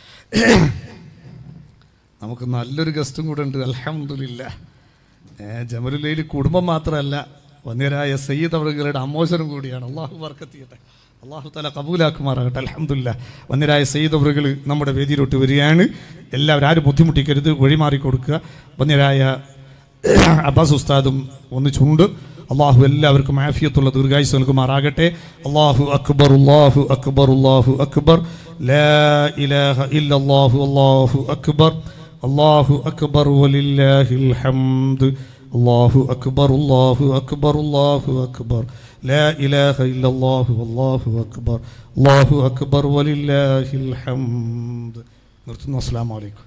നമുക്ക് നല്ലൊരു ഗസ്റ്റും കൂടെ ഉണ്ട് അൽഹംദുലില്ല ജമലുലയിൽ കുടുംബം മാത്രമല്ല വന്യരായ സയ്യിദ് അവറുകളുടെ അമ്മോശനും കൂടിയാണ് അള്ളാഹു ബർക്കത്ത് ചെയ്യട്ടെ അള്ളാഹു തല കബൂലാക്കുമാറാകട്ടെ അൽഹംദുലില്ല വന്യരായ സയ്യിദ് അവറുകൾ നമ്മുടെ വേദിയിലോട്ട് വരികയാണ് എല്ലാവരും ആരും ബുദ്ധിമുട്ടിക്കരുത് വഴിമാറി കൊടുക്കുക വന്യരായ അബ്ബാസ് ഉസ്താദും ഒന്നിച്ചുണ്ട് അള്ളാഹു എല്ലാവർക്കും ആഫിയത്തുള്ള ദീർഘായുസ് നൽകുമാറാകട്ടെ അള്ളാഹു അക്ബർ അള്ളാഹു അക്ബർ അള്ളാഹു അക്ബർ ലാ ഇലാഹ ഇല്ലല്ലാഹു അള്ളാഹു അക്ബർ അള്ളാഹു അക്ബർ വലില്ലാഹിൽ ഹംദ് അള്ളാഹു അക്ബർ അള്ളാഹു അക്ബർ അള്ളാഹു അക്ബർ ലാ ഇലാഹ ഇല്ലല്ലാഹു അള്ളാഹു അക്ബർ അള്ളാഹു അക്ബർ വലില്ലാഹിൽ ഹംദ് നിർത്തുന്നു അസ്സലാമു അലൈക്കും